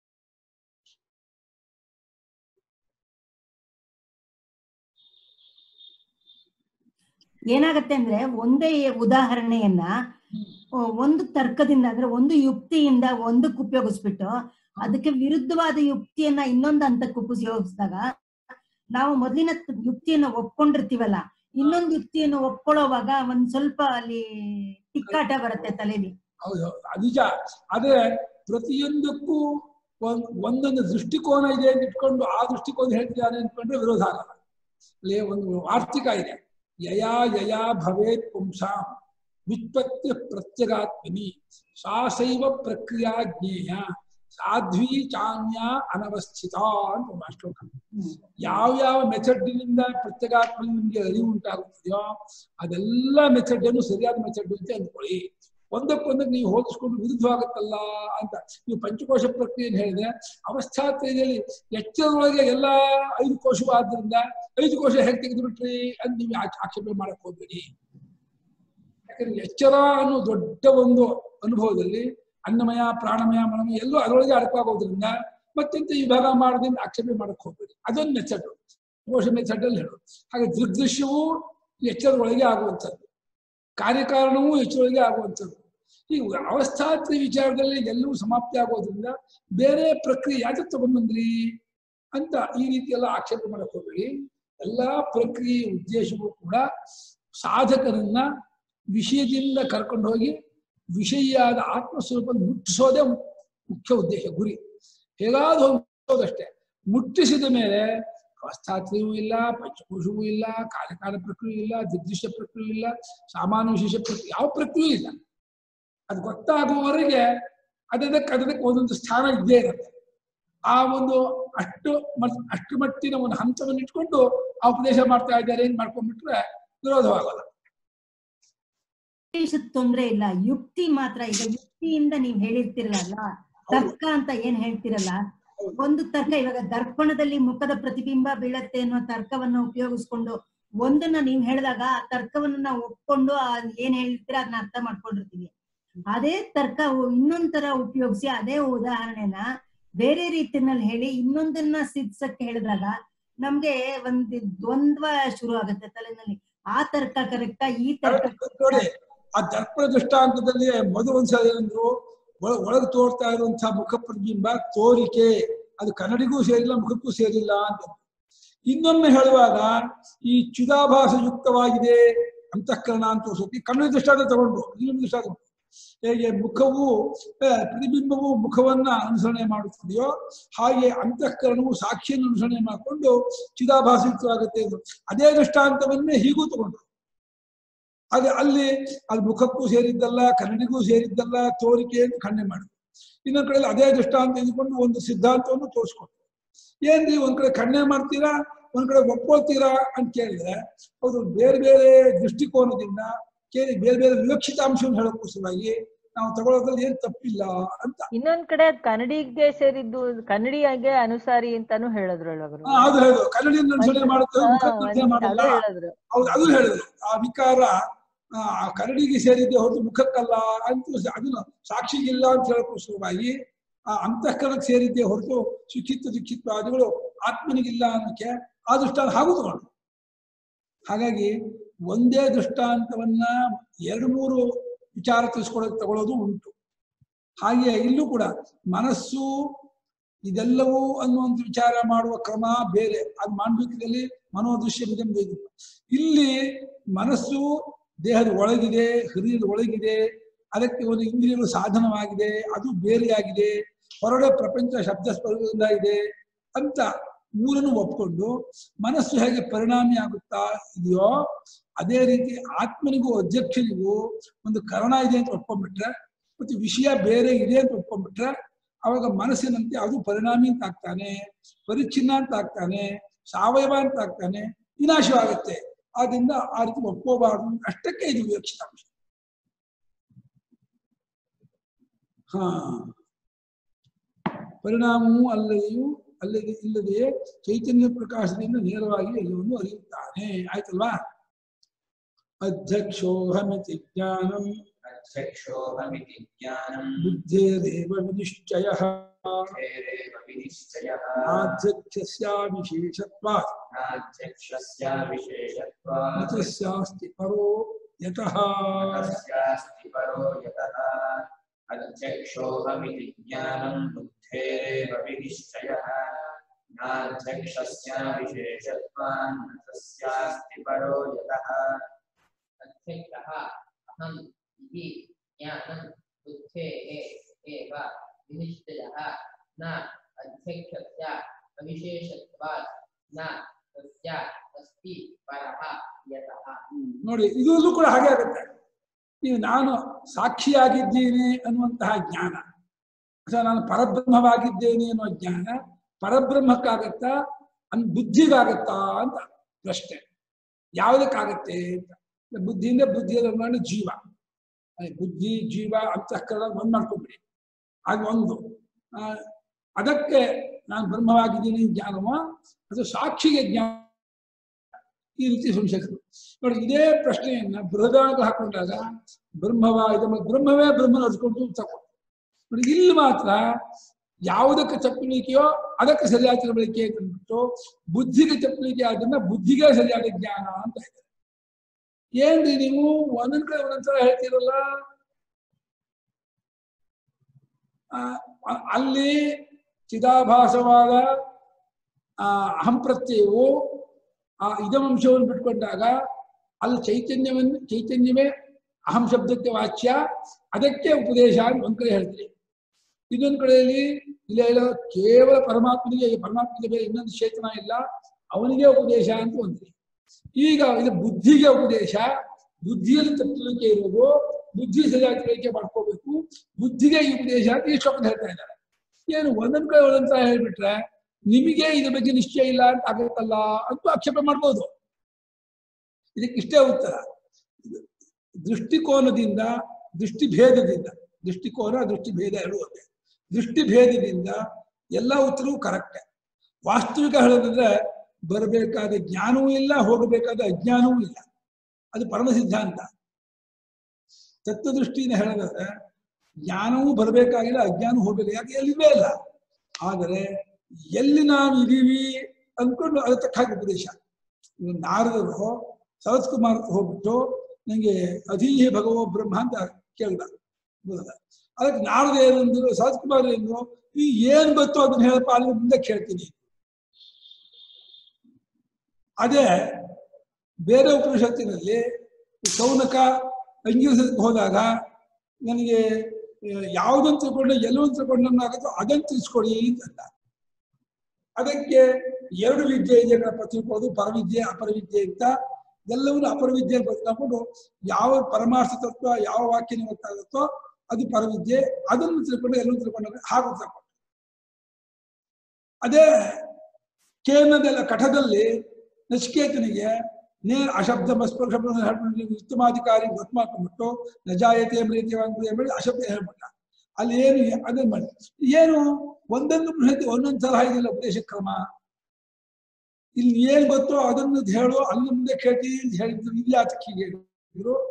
ಏನಾಗತ್ತೆ ಅಂದ್ರೆ ಒಂದೇ ಉದಾಹರಣೆಯನ್ನ ಆ, ಒಂದು ತರ್ಕದಿಂದ ಅಂದ್ರೆ ಒಂದು ಯುಕ್ತಿಯಿಂದ ಒಂದಕ್ಕೆ ಉಪಯೋಗಿಸ್ಬಿಟ್ಟು ಅದಕ್ಕೆ ವಿರುದ್ಧವಾದ ಯುಕ್ತಿಯನ್ನ ಇನ್ನೊಂದು ಹಂತಕ್ಕೆ ಉಪಯೋಗಿಸಿದಾಗ ನಾವು ಮೊದಲಿನ ತ- ಯುಕ್ತಿಯನ್ನ ಒಪ್ಕೊಂಡಿರ್ತೀವಲ್ಲ ಇನ್ನೊಂದು ಯುಕ್ತಿಯನ್ನು ಒಪ್ಕೊಳ್ಳೋವಾಗ ಒಂದ್ ಸ್ವಲ್ಪ ಅಲ್ಲಿ ತಿಕ್ಕಾಟ ಬರುತ್ತೆ ತಲೆಲಿ ಹೌದು ಅದು ನಿಜ ಆದ್ರೆ ಪ್ರತಿಯೊಂದಕ್ಕೂ ಒಂದ್ ಒಂದೊಂದು ದೃಷ್ಟಿಕೋನ ಇದೆ ಅಂತ ಇಟ್ಕೊಂಡು ಆ ದೃಷ್ಟಿಕೋನ ಹೇಳ್ತಿದ್ದಾರೆ ಅಂದ್ಕೊಂಡ್ರೆ ವಿರೋಧ ಆಗಲ್ಲ ಅಲ್ಲಿ ಒಂದು ವಾರ್ತಿಕ ಇದೆ ಯಯಾ ಯಯಾ ಭವೇತ್ ಪುಂಸಾಂ ವ್ಯುತ್ಪತ್ತಿ ಪ್ರತ್ಯಗಾತ್ಮನಿ ಸಾಸೈವ ಪ್ರಕ್ರಿಯಾ ಜ್ಞೇಯ ಸಾಧ್ವಿ ಚಾನ್ಯ ಅನವಸ್ಥಿತ ಅಂತ ಒಂದು ಶ್ಲೋಕ ಯಾವ ಯಾವ ಮೆಥಡ್ನಿಂದ ಪ್ರತ್ಯೇಗಾತ್ಮ ನಿಮ್ಗೆ ಅರಿವು ಉಂಟಾಗುತ್ತದೆಯೋ ಅದೆಲ್ಲ ಮೆಥಡ್ ಅನ್ನು ಸರಿಯಾದ ಮೆಥಡ್ ಅಂತ ಅಂದ್ಕೊಳ್ಳಿ ಒಂದಕ್ಕೊಂದಕ್ಕೆ ನೀವು ಹೋಲಿಸ್ಕೊಂಡು ವಿರುದ್ಧವಾಗುತ್ತಲ್ಲ ಅಂತ ನೀವು ಪಂಚಕೋಶ ಪ್ರಕ್ರಿಯೆಯನ್ನು ಹೇಳಿದ್ರೆ ಅವಸ್ಥಾತ್ರಯದಲ್ಲಿ ಎಚ್ಚರದೊಳಗೆ ಎಲ್ಲ ಐದು ಕೋಶವೂ ಆದ್ರಿಂದ ಐದು ಕೋಶ ಹೇಗೆ ತೆಗೆದುಬಿಟ್ರಿ ಅಂತ ನೀವು ಆಕ್ಷ- ಆಕ್ಷೇಪಣೆ ಮಾಡಕ್ ಹೋಗ್ಬೇಡಿ ಯಾಕಂದ್ರೆ ಎಚ್ಚರ ಅನ್ನೋ ದೊಡ್ಡ ಒಂದು ಅನುಭವದಲ್ಲಿ ಅನ್ನಮಯ ಪ್ರಾಣಮಯ ಮನಮಯ ಎಲ್ಲೂ ಅದರೊಳಗೆ ಅಡಕವಾಗೋದ್ರಿಂದ ಮತ್ತೆಂತ ಈ ಭಾಗ ಮಾಡೋದ್ರಿಂದ ಆಕ್ಷೇಪಣೆ ಮಾಡಕ್ ಹೋಗ್ಬೇಡಿ ಅದೊಂದು ಮೆಥಡ್ ಕೋಶ ಮೆಥಡ್ ಅಲ್ಲಿ ಹೇಳೋದು ಹಾಗೆ ದೃಗ್ದೃಶ್ಯವೂ ಎಚ್ಚರದೊಳಗೆ ಆಗುವಂಥದ್ದು ಕಾರ್ಯಕಾರಣವೂ ಎಚ್ಚರೊಳಗೆ ಆಗುವಂಥದ್ದು ಈ ಅವಸ್ಥಾತ್ರಿ ವಿಚಾರದಲ್ಲಿ ಎಲ್ಲವೂ ಸಮಾಪ್ತಿ ಆಗೋದ್ರಿಂದ ಬೇರೆ ಪ್ರಕ್ರಿಯೆ ಯಾಕೆ ತಗೊಂಡ್ಬಂದ್ರಿ ಅಂತ ಈ ರೀತಿ ಎಲ್ಲ ಆಕ್ಷೇಪ ಮಾಡಕ್ ಹೋಗ್ಬೇಡಿ ಎಲ್ಲಾ ಪ್ರಕ್ರಿಯೆ ಉದ್ದೇಶವೂ ಕೂಡ ಸಾಧಕರನ್ನ ವಿಷಯದಿಂದ ಕರ್ಕೊಂಡು ಹೋಗಿ ವಿಷಯಿಯಾದ ಆತ್ಮಸ್ವರೂಪ ಮುಟ್ಟಿಸೋದೇ ಮುಖ್ಯ ಉದ್ದೇಶ ಗುರಿ ಹೇಗಾದ್ರೂ ಮುಟ್ಟಿಸೋದಷ್ಟೇ ಮುಟ್ಟಿಸಿದ ಮೇಲೆ ಅವಸ್ಥಾತ್ರಿಯೂ ಇಲ್ಲ ಪಂಚಕೋಶವೂ ಇಲ್ಲ ಕಾರ್ಯಕಾಲ ಪ್ರಕ್ರಿಯೆ ಇಲ್ಲ ದಿಗ್ದೃಶ್ಯ ಪ್ರಕ್ರಿಯೆ ಇಲ್ಲ ಸಾಮಾನ್ಯ ವಿಶೇಷ ಪ್ರಕ್ರಿಯೆ ಯಾವ ಪ್ರಕ್ರಿಯೆ ಇಲ್ಲ ಅದು ಗೊತ್ತಾಗುವವರೆಗೆ ಅದಕ್ಕೆ ಅದಕ್ಕೆ ಒಂದೊಂದು ಸ್ಥಾನ ಇದ್ದೇ ಇರುತ್ತೆ ಆ ಒಂದು ಅಷ್ಟು ಮಟ್- ಅಷ್ಟು ಮಟ್ಟಿನ ಒಂದು ಹಂತವನ್ನು ಇಟ್ಕೊಂಡು ಆ ಉಪದೇಶ ಮಾಡ್ತಾ ಇದ್ದಾರೆ ಏನ್ ಮಾಡ್ಕೊಂಡ್ಬಿಟ್ರೆ ವಿರೋಧವಾಗಲ್ಲ ಉದ್ದೇಶದ ತೊಂದ್ರೆ ಇಲ್ಲ ಯುಕ್ತಿ ಮಾತ್ರ ಈಗ ಯುಕ್ತಿಯಿಂದ ನೀವ್ ಹೇಳಿರ್ತಿರಲ್ಲ ತರ್ಕ ಅಂತ ಏನ್ ಹೇಳ್ತಿರಲ್ಲ ಹೌದು. ಒಂದು ತರ್ಕ ಇವಾಗ ದರ್ಪಣದಲ್ಲಿ ಮುಖದ ಪ್ರತಿಬಿಂಬ ಬೀಳತ್ತೆ ಅನ್ನೋ ತರ್ಕವನ್ನ ಉಪಯೋಗಿಸ್ಕೊಂಡು ಒಂದನ್ನ ನೀವ್ ಹೇಳಿದಾಗ ಆ ತರ್ಕವನ್ನ ನಾವು ಒಪ್ಕೊಂಡು ಆ ಏನ್ ಹೇಳ್ತೀರ ಅದನ್ನ ಅರ್ಥ ಮಾಡ್ಕೊಂಡಿರ್ತೀವಿ ಅದೇ ತರ್ಕ ಉ- ಇನ್ನೊಂದ್ ತರ ಉಪಯೋಗಿಸಿ ಅದೇ ಉದಾಹರಣೆನ ಬೇರೆ ರೀತಿನಲ್ಲಿ ಹೇಳಿ ಇನ್ನೊಂದನ್ನ ಸಿದ್ಸಕ್ಕೆ ಹೇಳಿದಾಗ ನಮ್ಗೆ ಒಂದ್ ದ್ವಂದ್ವ ಶುರು ಆಗುತ್ತೆ ತಲೆನಲ್ಲಿ ಆ ತರ್ಕ ಕರೆಕ್ಟಾ ಈ ತರ್ಕ ನೋಡಿ ಆ ದರ್ಪಣ ದೃಷ್ಟಾಂತದಲ್ಲಿ ಮೊದಲು ಒಂದ್ಸಲ ಏನಂದ್ರು ಒಳ- ಒಳಗೆ ತೋರ್ತಾ ಇರುವಂತಹ ಮುಖ ಪ್ರತಿಬಿಂಬ ತೋರಿಕೆ ಅದು ಕನ್ನಡಿಗೂ ಸೇರಿಲ್ಲ ಮುಖಕ್ಕೂ ಸೇರಿಲ್ಲ ಅಂತ ಇನ್ನೊಮ್ಮೆ ಹೇಳುವಾಗ ಈ ಚಿದಾಭಾಸ ಯುಕ್ತವಾಗಿದೆ ಅಂತಃಕರಣ ಅಂತ ತೋರಿಸೋಕೆ ಕನ್ನಡ ದೃಷ್ಟಾಂತ ತಗೊಂಡ್ರು ಇನ್ನೊಂದು ದೃಷ್ಟಾಂತ ತಗೊಂಡ್ರು. ಹೇಗೆ ಮುಖವು ಆ, ಪ್ರತಿಬಿಂಬವು ಮುಖವನ್ನ ಅನುಸರಣೆ ಮಾಡುತ್ತದೆಯೋ ಹಾಗೆ ಅಂತಃಕರಣವು ಸಾಕ್ಷಿಯನ್ನು ಅನುಸರಣೆ ಮಾಡಿಕೊಂಡು ಚಿದಾಭಾಸ ಯುಕ್ತವಾಗುತ್ತೆ ಎಂದು ಅದೇ ದೃಷ್ಟಾಂತವನ್ನೇ ಹೀಗೂ ತಗೊಂಡ್ರು ಹಾಗೆ ಅಲ್ಲಿ ಅದು ಮುಖಕ್ಕೂ ಸೇರಿದ್ದಲ್ಲ ಕನ್ನಡಿಗೂ ಸೇರಿದ್ದಲ್ಲ ತೋರಿಕೆ ಅಂತ ಖಂಡನೆ ಮಾಡಿದ್ರು ಇನ್ನೊಂದ್ ಕಡೆ ಅದೇ ದೃಷ್ಟಾಂತ ಇದ್ಕೊಂಡು ಒಂದು ಸಿದ್ಧಾಂತವನ್ನು ತೋರಿಸ್ಕೊಟ್ರು ಏನ್ರಿ ಒಂದ್ ಕಡೆ ಖಂಡನೆ ಮಾಡ್ತೀರಾ ಒಂದ್ ಕಡೆ ಒಪ್ಕೊಳ್ತೀರಾ ಅಂತ ಕೇಳಿದ್ರೆ ಹೌದು ಬೇರೆ ಬೇರೆ ದೃಷ್ಟಿಕೋನದಿಂದ ಕೇಳಿ ಬೇರೆ ಬೇರೆ ವಿವಕ್ಷಿತಾಂಶವನ್ನು ಹೇಳೋಕ್ಕೋಸ್ಕರವಾಗಿ ನಾವು ತಗೊಳ್ಳೋದ್ರಲ್ಲಿ ಏನ್ ತಪ್ಪಿಲ್ಲ ಅಂತ ಇನ್ನೊಂದ್ ಕಡೆ ಅದ್ ಕನ್ನಡಿಗೆ ಸೇರಿದ್ದು ಕನ್ನಡಿಯಾಗೆ ಅನುಸಾರಿ ಅಂತಾನು ಹೇಳಿದ್ರಲ್ಲ ಅವರು ಹಾ, ಅದು ಹೇಳುದು ಕನ್ನಡಿಯನ್ನು ಅನುಸರಣೆ ಮಾಡುತ್ತೆ ಮುಖ ಅನುಸರಣೆ ಮಾಡಲ್ಲ ಹೇಳಿದ್ರು ಹೌದು ಅದು ಹೇಳಿದ್ರು ಆ ವಿಕಾರ ಆ ಆ ಕರಡಿಗೆ ಸೇರಿದ್ದೆ ಹೊರತು ಮುಖಕ್ಕಲ್ಲ ಅಂತ ಅದನ್ನು ಸಾಕ್ಷಿಗಿಲ್ಲ ಅಂತ ಹೇಳೋಕ್ಕೋಸ್ಕರವಾಗಿ ಆ ಅಂತಃಕರಣಕ್ಕೆ ಸೇರಿದ್ದೆ ಹೊರತು ಸುಖಿತ್ತು ದುಃಖಿತ್ವಾದಿಗಳು ಆತ್ಮನಿಗಿಲ್ಲ ಅನ್ನೋಕ್ಕೆ ಆ ದೃಷ್ಟಾಂತ ಹಾಗೂ ತಗೊಂಡು ಹಾಗಾಗಿ ಒಂದೇ ದೃಷ್ಟಾಂತವನ್ನ ಎರಡು ಮೂರು ವಿಚಾರ ತಿಳಿಸ್ಕೊಡೋಕೆ ತಗೊಳ್ಳೋದು ಉಂಟು ಹಾಗೆ ಇಲ್ಲೂ ಕೂಡ ಮನಸ್ಸು ಇದೆಲ್ಲವೂ ಅನ್ನುವಂಥ ವಿಚಾರ ಮಾಡುವ ಕ್ರಮ ಬೇರೆ ಅದು ಮಾಂಡವಿಕದಲ್ಲಿ ಮನೋದೃಶ್ಯ ಇದು ಇಲ್ಲಿ ಮನಸ್ಸು ದೇಹದ ಒಳಗಿದೆ ಹೃದಯದ ಒಳಗಿದೆ ಅದಕ್ಕೆ ಒಂದು ಇಂದ್ರಿಯಗಳು ಸಾಧನವಾಗಿದೆ ಅದು ಬೇರೆಯಾಗಿದೆ ಹೊರಗಡೆ ಪ್ರಪಂಚ ಶಬ್ದ ಸ್ಪರ್ಶದಿಂದ ಇದೆ ಅಂತ ಮೂರನ್ನು ಒಪ್ಕೊಂಡು ಮನಸ್ಸು ಹೇಗೆ ಪರಿಣಾಮಿ ಆಗುತ್ತಾ ಇದೆಯೋ ಅದೇ ರೀತಿ ಆತ್ಮನಿಗೂ ಅಧ್ಯಕ್ಷನಿಗೂ ಒಂದು ಕರಣ ಇದೆ ಅಂತ ಒಪ್ಕೊಂಡ್ಬಿಟ್ರೆ ಮತ್ತು ವಿಷಯ ಬೇರೆ ಇದೆ ಅಂತ ಒಪ್ಕೊಂಡ್ಬಿಟ್ರೆ ಅವಾಗ ಮನಸ್ಸಿನಂತೆ ಅದು ಪರಿಣಾಮಿ ಅಂತ ಆಗ್ತಾನೆ ಪರಿಚ್ಛಿನ್ನ ಅಂತ ಆಗ್ತಾನೆ ಸಾವಯವ ಅಂತ ಆಗ್ತಾನೆ ವಿನಾಶವಾಗುತ್ತೆ ಆದ್ರಿಂದ ಆ ರೀತಿ ಒಪ್ಕೋಬಾರ್ದು ಅಷ್ಟಕ್ಕೆ ಇದು ವಿವಕ್ಷಿತ ಅಂಶ ಹಾ ಪರಿಣಾಮವೂ ಅಲ್ಲದೆಯೂ ಅಲ್ಲದೆ ಇಲ್ಲದೆಯೇ ಚೈತನ್ಯ ಪ್ರಕಾಶದಿಂದ ನೇರವಾಗಿ ಎಲ್ಲವನ್ನು ಅರಿಯುತ್ತಾನೆ ಆಯ್ತಲ್ವಾ ಅಧ್ಯಕ್ಷೋಹಮಿತಿ ಜ್ಞಾನಂ अध्यक्षोऽहमिति ज्ञानम् ಬುದ್ಧೇರೇವ ವಿನಿಶ್ಚಯ बुद्धेरेव विनिश्चयः ಆಧ್ಯಕ್ಷಸ್ಯ ವಿಶೇಷತ್ವ नाध्यक्षस्य विशेषत्वात् ನತಸ್ಯಾಸ್ತಿ ಪರೋ ಯತಃ तस्यास्ति परो यतः अध्यक्षोऽहमिति ज्ञानम् बुद्धेरेव विनिश्चयः नाध्यक्षस्य विशेषत्वान् न तस्यास्ति परो यतः अध्यक्षः अहम् इति ज्ञानं बुद्धेः एव विनिश्चयः न अध्यक्षस्य अविशेषत्वात् न तस्य अस्ति परः यतः ನೋಡಿ ಇದೂ ಕೂಡ ಹಾಗೆ ಆಗುತ್ತೆ ನೀವು ನಾನು ಸಾಕ್ಷಿಯಾಗಿದ್ದೀನಿ ಅನ್ನುವಂತಹ ಜ್ಞಾನ ಅಥವಾ ನಾನು ಪರಬ್ರಹ್ಮವಾಗಿದ್ದೇನೆ ಅನ್ನೋ ಜ್ಞಾನ ಪರಬ್ರಹ್ಮಕ್ಕಾಗತ್ತಾ ಅನ್ ಬುದ್ಧಿಗಾಗತ್ತಾ ಅಂತ ಪ್ರಶ್ನೆ ಯಾವುದಕ್ಕಾಗತ್ತೆ ಅಂತ ಬುದ್ಧಿಯಿಂದ ಬುದ್ಧಿಯ ಮಾಡಿ ಜೀವ ಅದೇ ಬುದ್ಧಿ ಜೀವ ಅಂತಃಕರಣ ಒಂದ್ ಮಾಡ್ಕೊಂಬಿಡಿ ಅದು ಒಂದು ಆ, ಅದಕ್ಕೆ ನಾನು ಬ್ರಹ್ಮವಾಗಿದ್ದೀನಿ ಜ್ಞಾನವ ಅದು ಸಾಕ್ಷಿಗೆ ಜ್ಞಾನ ಈ ರೀತಿ ಸಂಶಯಗಳು ನೋಡಿ ಇದೇ ಪ್ರಶ್ನೆಯನ್ನ ಬೃಹದಾಗ ಹಾಕೊಂಡಾಗ ಬ್ರಹ್ಮವ ಇದು ಮ- ಬ್ರಹ್ಮವೇ ಬ್ರಹ್ಮನ ಅದ್ಕೊಂಡು ತಗೊಂಡು ನೋಡಿ ಇಲ್ಲಿ ಮಾತ್ರ ಯಾವುದಕ್ಕೆ ಚಪ್ಪಲಿಕೆಯೋ ಅದಕ್ಕೆ ಸರಿಯಾದ ತಿಳುವಳಿಕೆ ಅಂತ ಅಂದ್ಬಿಟ್ಟು ಬುದ್ಧಿಗೆ ಚಪ್ಪಲಿಕೆ ಆದ್ರಿಂದ ಬುದ್ಧಿಗೆ ಸರಿಯಾದ ಜ್ಞಾನ ಅಂತ ಇದೆ ಏನ್ರಿ ನೀವು ಒಂದೊಂದ್ ಕಡೆ ಒಂದೊಂದ್ಸಲ ಹೇಳ್ತೀರಲ್ಲ ಆ, ಅ- ಅಲ್ಲಿ ಚಿದಾಭಾಸವಾದ ಆ ಅಹಂ ಪ್ರತ್ಯಯವು ಆ ಇದವಂಶವನ್ನು ಬಿಟ್ಕೊಂಡಾಗ ಅಲ್ಲಿ ಚೈತನ್ಯವನ್ನು ಚೈತನ್ಯವೇ ಅಹಂ ಶಬ್ದಕ್ಕೆ ವಾಚ್ಯ ಅದಕ್ಕೆ ಉಪದೇಶ ಅಂತ ಒಂದ್ ಕಡೆ ಹೇಳ್ತೀರಿ ಇನ್ನೊಂದು ಕಡೆಯಲ್ಲಿ ಇಲ್ಲ ಇಲ್ಲ ಕೇವಲ ಪರಮಾತ್ಮನಿಗೆ ಪರಮಾತ್ಮನಿಗೆ ಬೇರೆ ಇನ್ನೊಂದು ಚೇತನ ಇಲ್ಲ ಅವನಿಗೆ ಉಪದೇಶ ಅಂತ ಒಂದ್ರಿ ಈಗ ಇದು ಬುದ್ಧಿಗೆ ಉಪದೇಶ ಬುದ್ಧಿಯಲ್ಲಿ ತಪ್ಪಲಿಕೆ ಇರೋದು ಬುದ್ಧಿ ಸರಿಯಾಗಿ ತಿಳುವಳಿಕೆ ಮಾಡ್ಕೋಬೇಕು ಬುದ್ಧಿಗೆ ಈ ಉಪದೇಶ ಅಂತ ಈ ಶ್ಲೋಕದಲ್ಲಿ ಹೇಳ್ತಾ ಇದ್ದಾರೆ ಏನು ಒಂದೊಂದ್ ಕಡೆ ಒಂದೊಂದ್ ತರ ಹೇಳ್ಬಿಟ್ರೆ ನಿಮಗೆ ಇದ್ರ ಬಗ್ಗೆ ನಿಶ್ಚಯ ಇಲ್ಲ ಅಂತ ಆಗುತ್ತಲ್ಲ ಅಂತ ಆಕ್ಷೇಪ ಮಾಡ್ಬೋದು ಇದಕ್ಕೆ ಇಷ್ಟೇ ಉತ್ತರ ಇದು ದೃಷ್ಟಿಕೋನದಿಂದ ದೃಷ್ಟಿಭೇದದಿಂದ ದೃಷ್ಟಿಕೋನ ದೃಷ್ಟಿಭೇದ ಎರಡು ಒಂದೇ ದೃಷ್ಟಿಭೇದದಿಂದ ಎಲ್ಲ ಉತ್ತರವೂ ಕರೆಕ್ಟೇ ವಾಸ್ತವಿಕ ಹೇಳೋದಂದ್ರೆ ಬರಬೇಕಾದ ಜ್ಞಾನವೂ ಇಲ್ಲ ಹೋಗಬೇಕಾದ ಅಜ್ಞಾನವೂ ಇಲ್ಲ ಅದು ಪರಮ ಸಿದ್ಧಾಂತ ತತ್ವದೃಷ್ಟಿಯಿಂದ ಹೇಳೋದಾದ್ರೆ ಜ್ಞಾನವೂ ಬರಬೇಕಾಗಿಲ್ಲ ಅಜ್ಞಾನ ಹೋಗ್ಬೇಕು ಯಾಕೆ ಎಲ್ಲಿವೇ ಇಲ್ಲ ಆದರೆ ಎಲ್ಲಿ ನಾವು ಇದೀವಿ ಅಂದ್ಕೊಂಡು ಅದ್ರ ತಕ್ಕ ಹಾಗೆ ಉಪದೇಶ ಇವ್ರು ನಾರದರು ಸರತ್ ಕುಮಾರ್ ಹತ್ರ ಹೋಗ್ಬಿಟ್ಟು ನಂಗೆ ಅಧೀಹಿ ಭಗವೋ ಬ್ರಹ್ಮ ಅಂತ ಕೇಳ್ದ ಬುದ್ಧ. ಅದಕ್ಕೆ ನಾರದ ಏನಂದ್ರು ಸರತ್ ಕುಮಾರ್ ಏನು ಈ ಏನ್ ಗೊತ್ತೋ ಅದನ್ನ ಹೇಳಪ್ಪ ಅಲ್ಲಿ ಮುಂದೆ ಕೇಳ್ತೀನಿ ಅದೇ ಬೇರೆ ಉಪನಿಷತ್ತಿನಲ್ಲಿ ಸೌನಕ ಅಂಗೀರಿಸಕ್ಕೆ ಹೋದಾಗ ನನಗೆ ಯಾವುದನ್ನು ತಿಳ್ಕೊಂಡು ಎಲ್ಲವನ್ನು ತಿಳ್ಕೊಂಡು ಆಗುತ್ತೋ ಅದನ್ನು ತಿಳಿಸ್ಕೊಡಿ ಅಂತಂದ ಅದಕ್ಕೆ ಎರಡು ವಿದ್ಯೆ ಇದೆ ಕಣಪ್ಪ ತಿಳ್ಕೊಳ್ಳೋದು ಪರವಿದ್ಯೆ ಅಪರವಿದ್ಯೆ ಅಂತ ಎಲ್ಲವನ್ನು ಅಪರವಿದ್ಯೆ ಬದಲಾಕೊಂಡು ಯಾವ ಪರಮಾರ್ಥ ತತ್ವ ಯಾವ ವಾಕ್ಯನ ಗೊತ್ತಾಗುತ್ತೋ ಅದು ಪರವಿದ್ಯೆ ಅದನ್ನು ತಿಳ್ಕೊಂಡು ಎಲ್ಲವೂ ತಿಳ್ಕೊಂಡಾಗ ಹಾಗೆ ತಗೊಂಡು ಅದೇ ಕೇನದೆಲ್ಲ ಕಠದಲ್ಲಿ ನಚಿಕೇತನಿಗೆ ನೇರ ಅಶಬ್ದ ಮಸ್ಪರ್ಶ ಉತ್ತಮಾಧಿಕಾರಿ ಗೊತ್ತಾಕೊಂಡ್ಬಿಟ್ಟು ನಜಾಯತೆ ಪ್ರೀತಿ ಹೇಳಿ ಅಶಬ್ದ ಹೇಳ್ಬಿಟ್ಟ ಅಲ್ಲಿ ಏನು ಅದನ್ನ ಮಾಡಿ ಏನು ಒಂದೊಂದು ಬೃಹತ್ ಒಂದೊಂದು ಸಲಹ ಇದಿಲ್ಲ ಉಪದೇಶ ಕ್ರಮ ಇಲ್ಲಿ ಏನ್ ಗೊತ್ತೋ ಅದನ್ನು ಹೇಳು ಅಲ್ಲಿ ಮುಂದೆ ಕೇಳ್ತೀನಿ ಅಂತ ಹೇಳಿದ್ರು ಇಲ್ಲಿ ಆತಕ್ಕೆ ಹೀಗೆ ಹೇಳಿದ್ರು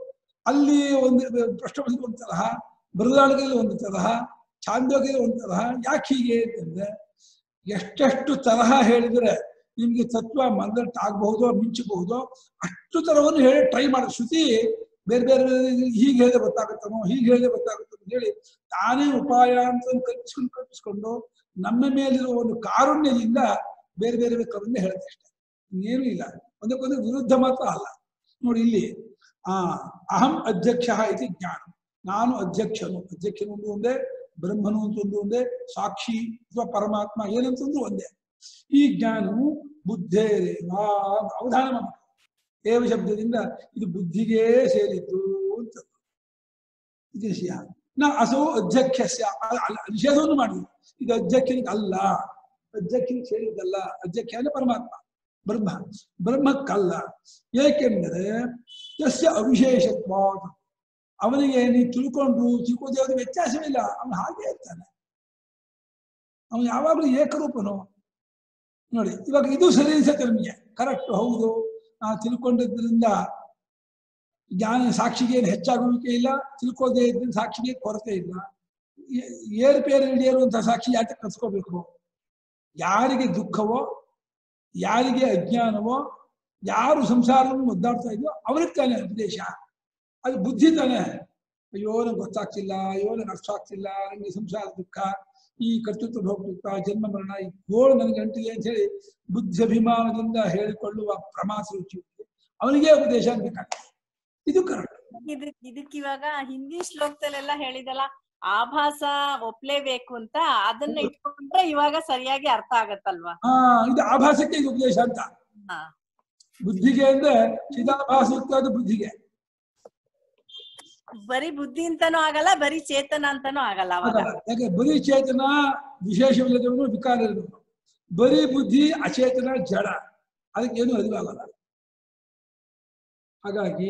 ಅಲ್ಲಿ ಒಂದು ಪ್ರಶ್ನೆ ಒಂದು ತರಹ ಬರದಾಳಿಕೆಯಲ್ಲಿ ಒಂದು ತರಹ ಚಾಂದೋಗ್ಯದಲ್ಲಿ ಒಂದು ತರಹ ಯಾಕೆ ಹೀಗೆ ಅಂತಂದ್ರೆ ಎಷ್ಟೆಷ್ಟು ತರಹ ಹೇಳಿದ್ರೆ ನಿಮ್ಗೆ ತತ್ವ ಮಂದಟ್ಟು ಆಗಬಹುದೋ ಮಿಂಚಬಹುದೋ ಅಷ್ಟು ತರವನ್ನು ಹೇಳಿ ಟ್ರೈ ಮಾಡಿ ಶ್ರುತಿ ಬೇರೆ ಬೇರೆ ಹೀಗೆ ಹೇಳಿದ್ರೆ ಗೊತ್ತಾಗುತ್ತನೋ ಹೀಗೆ ಹೇಳಿದ್ರೆ ಗೊತ್ತಾಗುತ್ತೋ ಅಂತ ಹೇಳಿ ತಾನೇ ಉಪಾಯ ಅಂತ ಕಲ್ಪಿಸ್ಕೊಂಡು ಕಲ್ಪಿಸ್ಕೊಂಡು ನಮ್ಮ ಮೇಲಿರುವ ಒಂದು ಕಾರುಣ್ಯದಿಂದ ಬೇರೆ ಬೇರೆ ಕರುಣ್ಯ ಹೇಳುತ್ತೆ ಅಷ್ಟೇ ಇನ್ನೇನು ಇಲ್ಲ ಒಂದಕ್ಕೊಂದು ವಿರುದ್ಧ ಮಾತ್ರ ಅಲ್ಲ ನೋಡಿ ಇಲ್ಲಿ ಆ ಅಹಂ ಅಧ್ಯಕ್ಷ ಇತಿ ಜ್ಞಾನ ನಾನು ಅಧ್ಯಕ್ಷನು ಅಧ್ಯಕ್ಷನು ಒಂದು ಒಂದೇ ಬ್ರಹ್ಮನು ಅಂತ ಒಂದು ಒಂದೇ ಸಾಕ್ಷಿ ಅಥವಾ ಪರಮಾತ್ಮ ಏನಂತಂದ್ರು ಒಂದೇ ಈ ಜ್ಞಾನವು ಬುದ್ಧೇರೇವ ಅಂತ ಅವಧಾನ ಮಾಡಬೇಕು ಏವ ಶಬ್ದದಿಂದ ಇದು ಬುದ್ಧಿಗೆ ಸೇರಿದ್ದು ಅಂತ ಇದು ವಿಷಯ ನಾ ಅಸೋ ಅಧ್ಯಕ್ಷಸ್ಯ ಅ- ಅಲ್ಲ, ನಿಷೇಧವನ್ನು ಮಾಡಿದ್ರು ಇದು ಅಧ್ಯಕ್ಷನಿಗೆ ಅಲ್ಲ ಅಧ್ಯಕ್ಷನಿಗೆ ಸೇರಿದ್ದಲ್ಲ ಅಧ್ಯಕ್ಷ ಅಂದ್ರೆ ಪರಮಾತ್ಮ ಬ್ರಹ್ಮ ಬ್ರಹ್ಮಕ್ಕಲ್ಲ ಏಕೆಂದರೆ ಯಸ್ಯ ಅವಿಶೇಷತ್ವ ಅವನಿಗೆ ನೀವು ತಿಳ್ಕೊಂಡ್ರು ತಿಳ್ಕೋದೇ ಅದು ವ್ಯತ್ಯಾಸವಿಲ್ಲ ಅವನು ಹಾಗೆ ಇರ್ತಾನೆ ಅವನು ಯಾವಾಗಲೂ ಏಕರೂಪನು ನೋಡಿ ಇವಾಗ ಇದು ಸರಿ ಅನ್ಸುತ್ತೆ ನಮಗೆ ಕರೆಕ್ಟ್ ಹೌದು ನಾವು ತಿಳ್ಕೊಂಡಿದ್ರಿಂದ ಜ್ಞಾನ ಸಾಕ್ಷಿಗೆ ಏನು ಹೆಚ್ಚಾಗುವಿಕೆ ಇಲ್ಲ ತಿಳ್ಕೋದೇ ಇದ್ರಿಂದ ಸಾಕ್ಷಿಗೆ ಕೊರತೆ ಇಲ್ಲ ಏ- ಏರುಪೇರು ಹಿಡಿಯಿರುವಂತಹ ಸಾಕ್ಷಿ ಯಾಕೆ ಕಲ್ಸ್ಕೋಬೇಕು ಯಾರಿಗೆ ದುಃಖವೋ ಯಾರಿಗೆ ಅಜ್ಞಾನವೋ ಯಾರು ಸಂಸಾರವನ್ನು ಒದ್ದಾಡ್ತಾ ಇದೆಯೋ ಅವ್ರಿಗೆ ತಾನೇ ಉಪದೇಶ ಅದು ಬುದ್ಧಿ ತಾನೇ ಅಯ್ಯೋ ನಂಗೆ ಗೊತ್ತಾಗ್ತಿಲ್ಲ ಅಯ್ಯೋ ನಂಗೆ ಅರ್ಥ ಆಗ್ತಿಲ್ಲ ನಂಗೆ ಸಂಸಾರ ದುಃಖ ಈ ಕರ್ತೃತ್ವ ಭೋಗ್ತೃತ್ವ ಜನ್ಮ ಮರಣ ಈ ಗೋಳು ನನಗೆ ಅಂಟಿದೆ ಅಂತ ಹೇಳಿ ಬುದ್ಧಿ ಅಭಿಮಾನದಿಂದ ಹೇಳಿಕೊಳ್ಳುವ ಪ್ರಮಾಸ ರುಚಿ ಅವನಿಗೆ ಉಪದೇಶ ಬೇಕಾಗ್ತದೆ ಇದು ಕರೆಕ್ಟ್ ಇದಕ್ ಇದಕ್ ಇವಾಗ ಹಿಂದಿ ಶ್ಲೋಕದಲ್ಲೆಲ್ಲ ಹೇಳಿದಲ್ಲ ಆಭಾಸ ಒಪ್ಲೇಬೇಕು ಅಂತ ಅದನ್ನ ಇಟ್ಕೊಂಡ್ರೆ ಇವಾಗ ಸರಿಯಾಗಿ ಅರ್ಥ ಆಗತ್ತಲ್ವಾ ಹಾ ಇದು ಆಭಾಸಕ್ಕೆ ಇದು ಉಪದೇಶ ಅಂತ ಹಾ. ಬುದ್ಧಿಗೆ ಅಂದ್ರೆ ಚಿದಾಭಾಸಯುಕ್ತ ಅದು ಬುದ್ಧಿಗೆ ಬರೀ ಬುದ್ಧಿ ಅಂತಾನೂ ಆಗಲ್ಲ ಬರೀ ಚೇತನ ಅಂತಾನೂ ಆಗಲ್ಲ ಅವಾಗ ಅದಲ್ಲ. ಯಾಕೆ ಬರೀ ಚೇತನ ವಿಶೇಷವಿಲ್ಲದವನು ವಿಕಾರ ಇಲ್ಲದವನು ಬರೀ ಬುದ್ಧಿ ಅಚೇತನ ಜಡ ಅದಕ್ಕೇನು ಅರಿವಾಗಲ್ಲ ಹಾಗಾಗಿ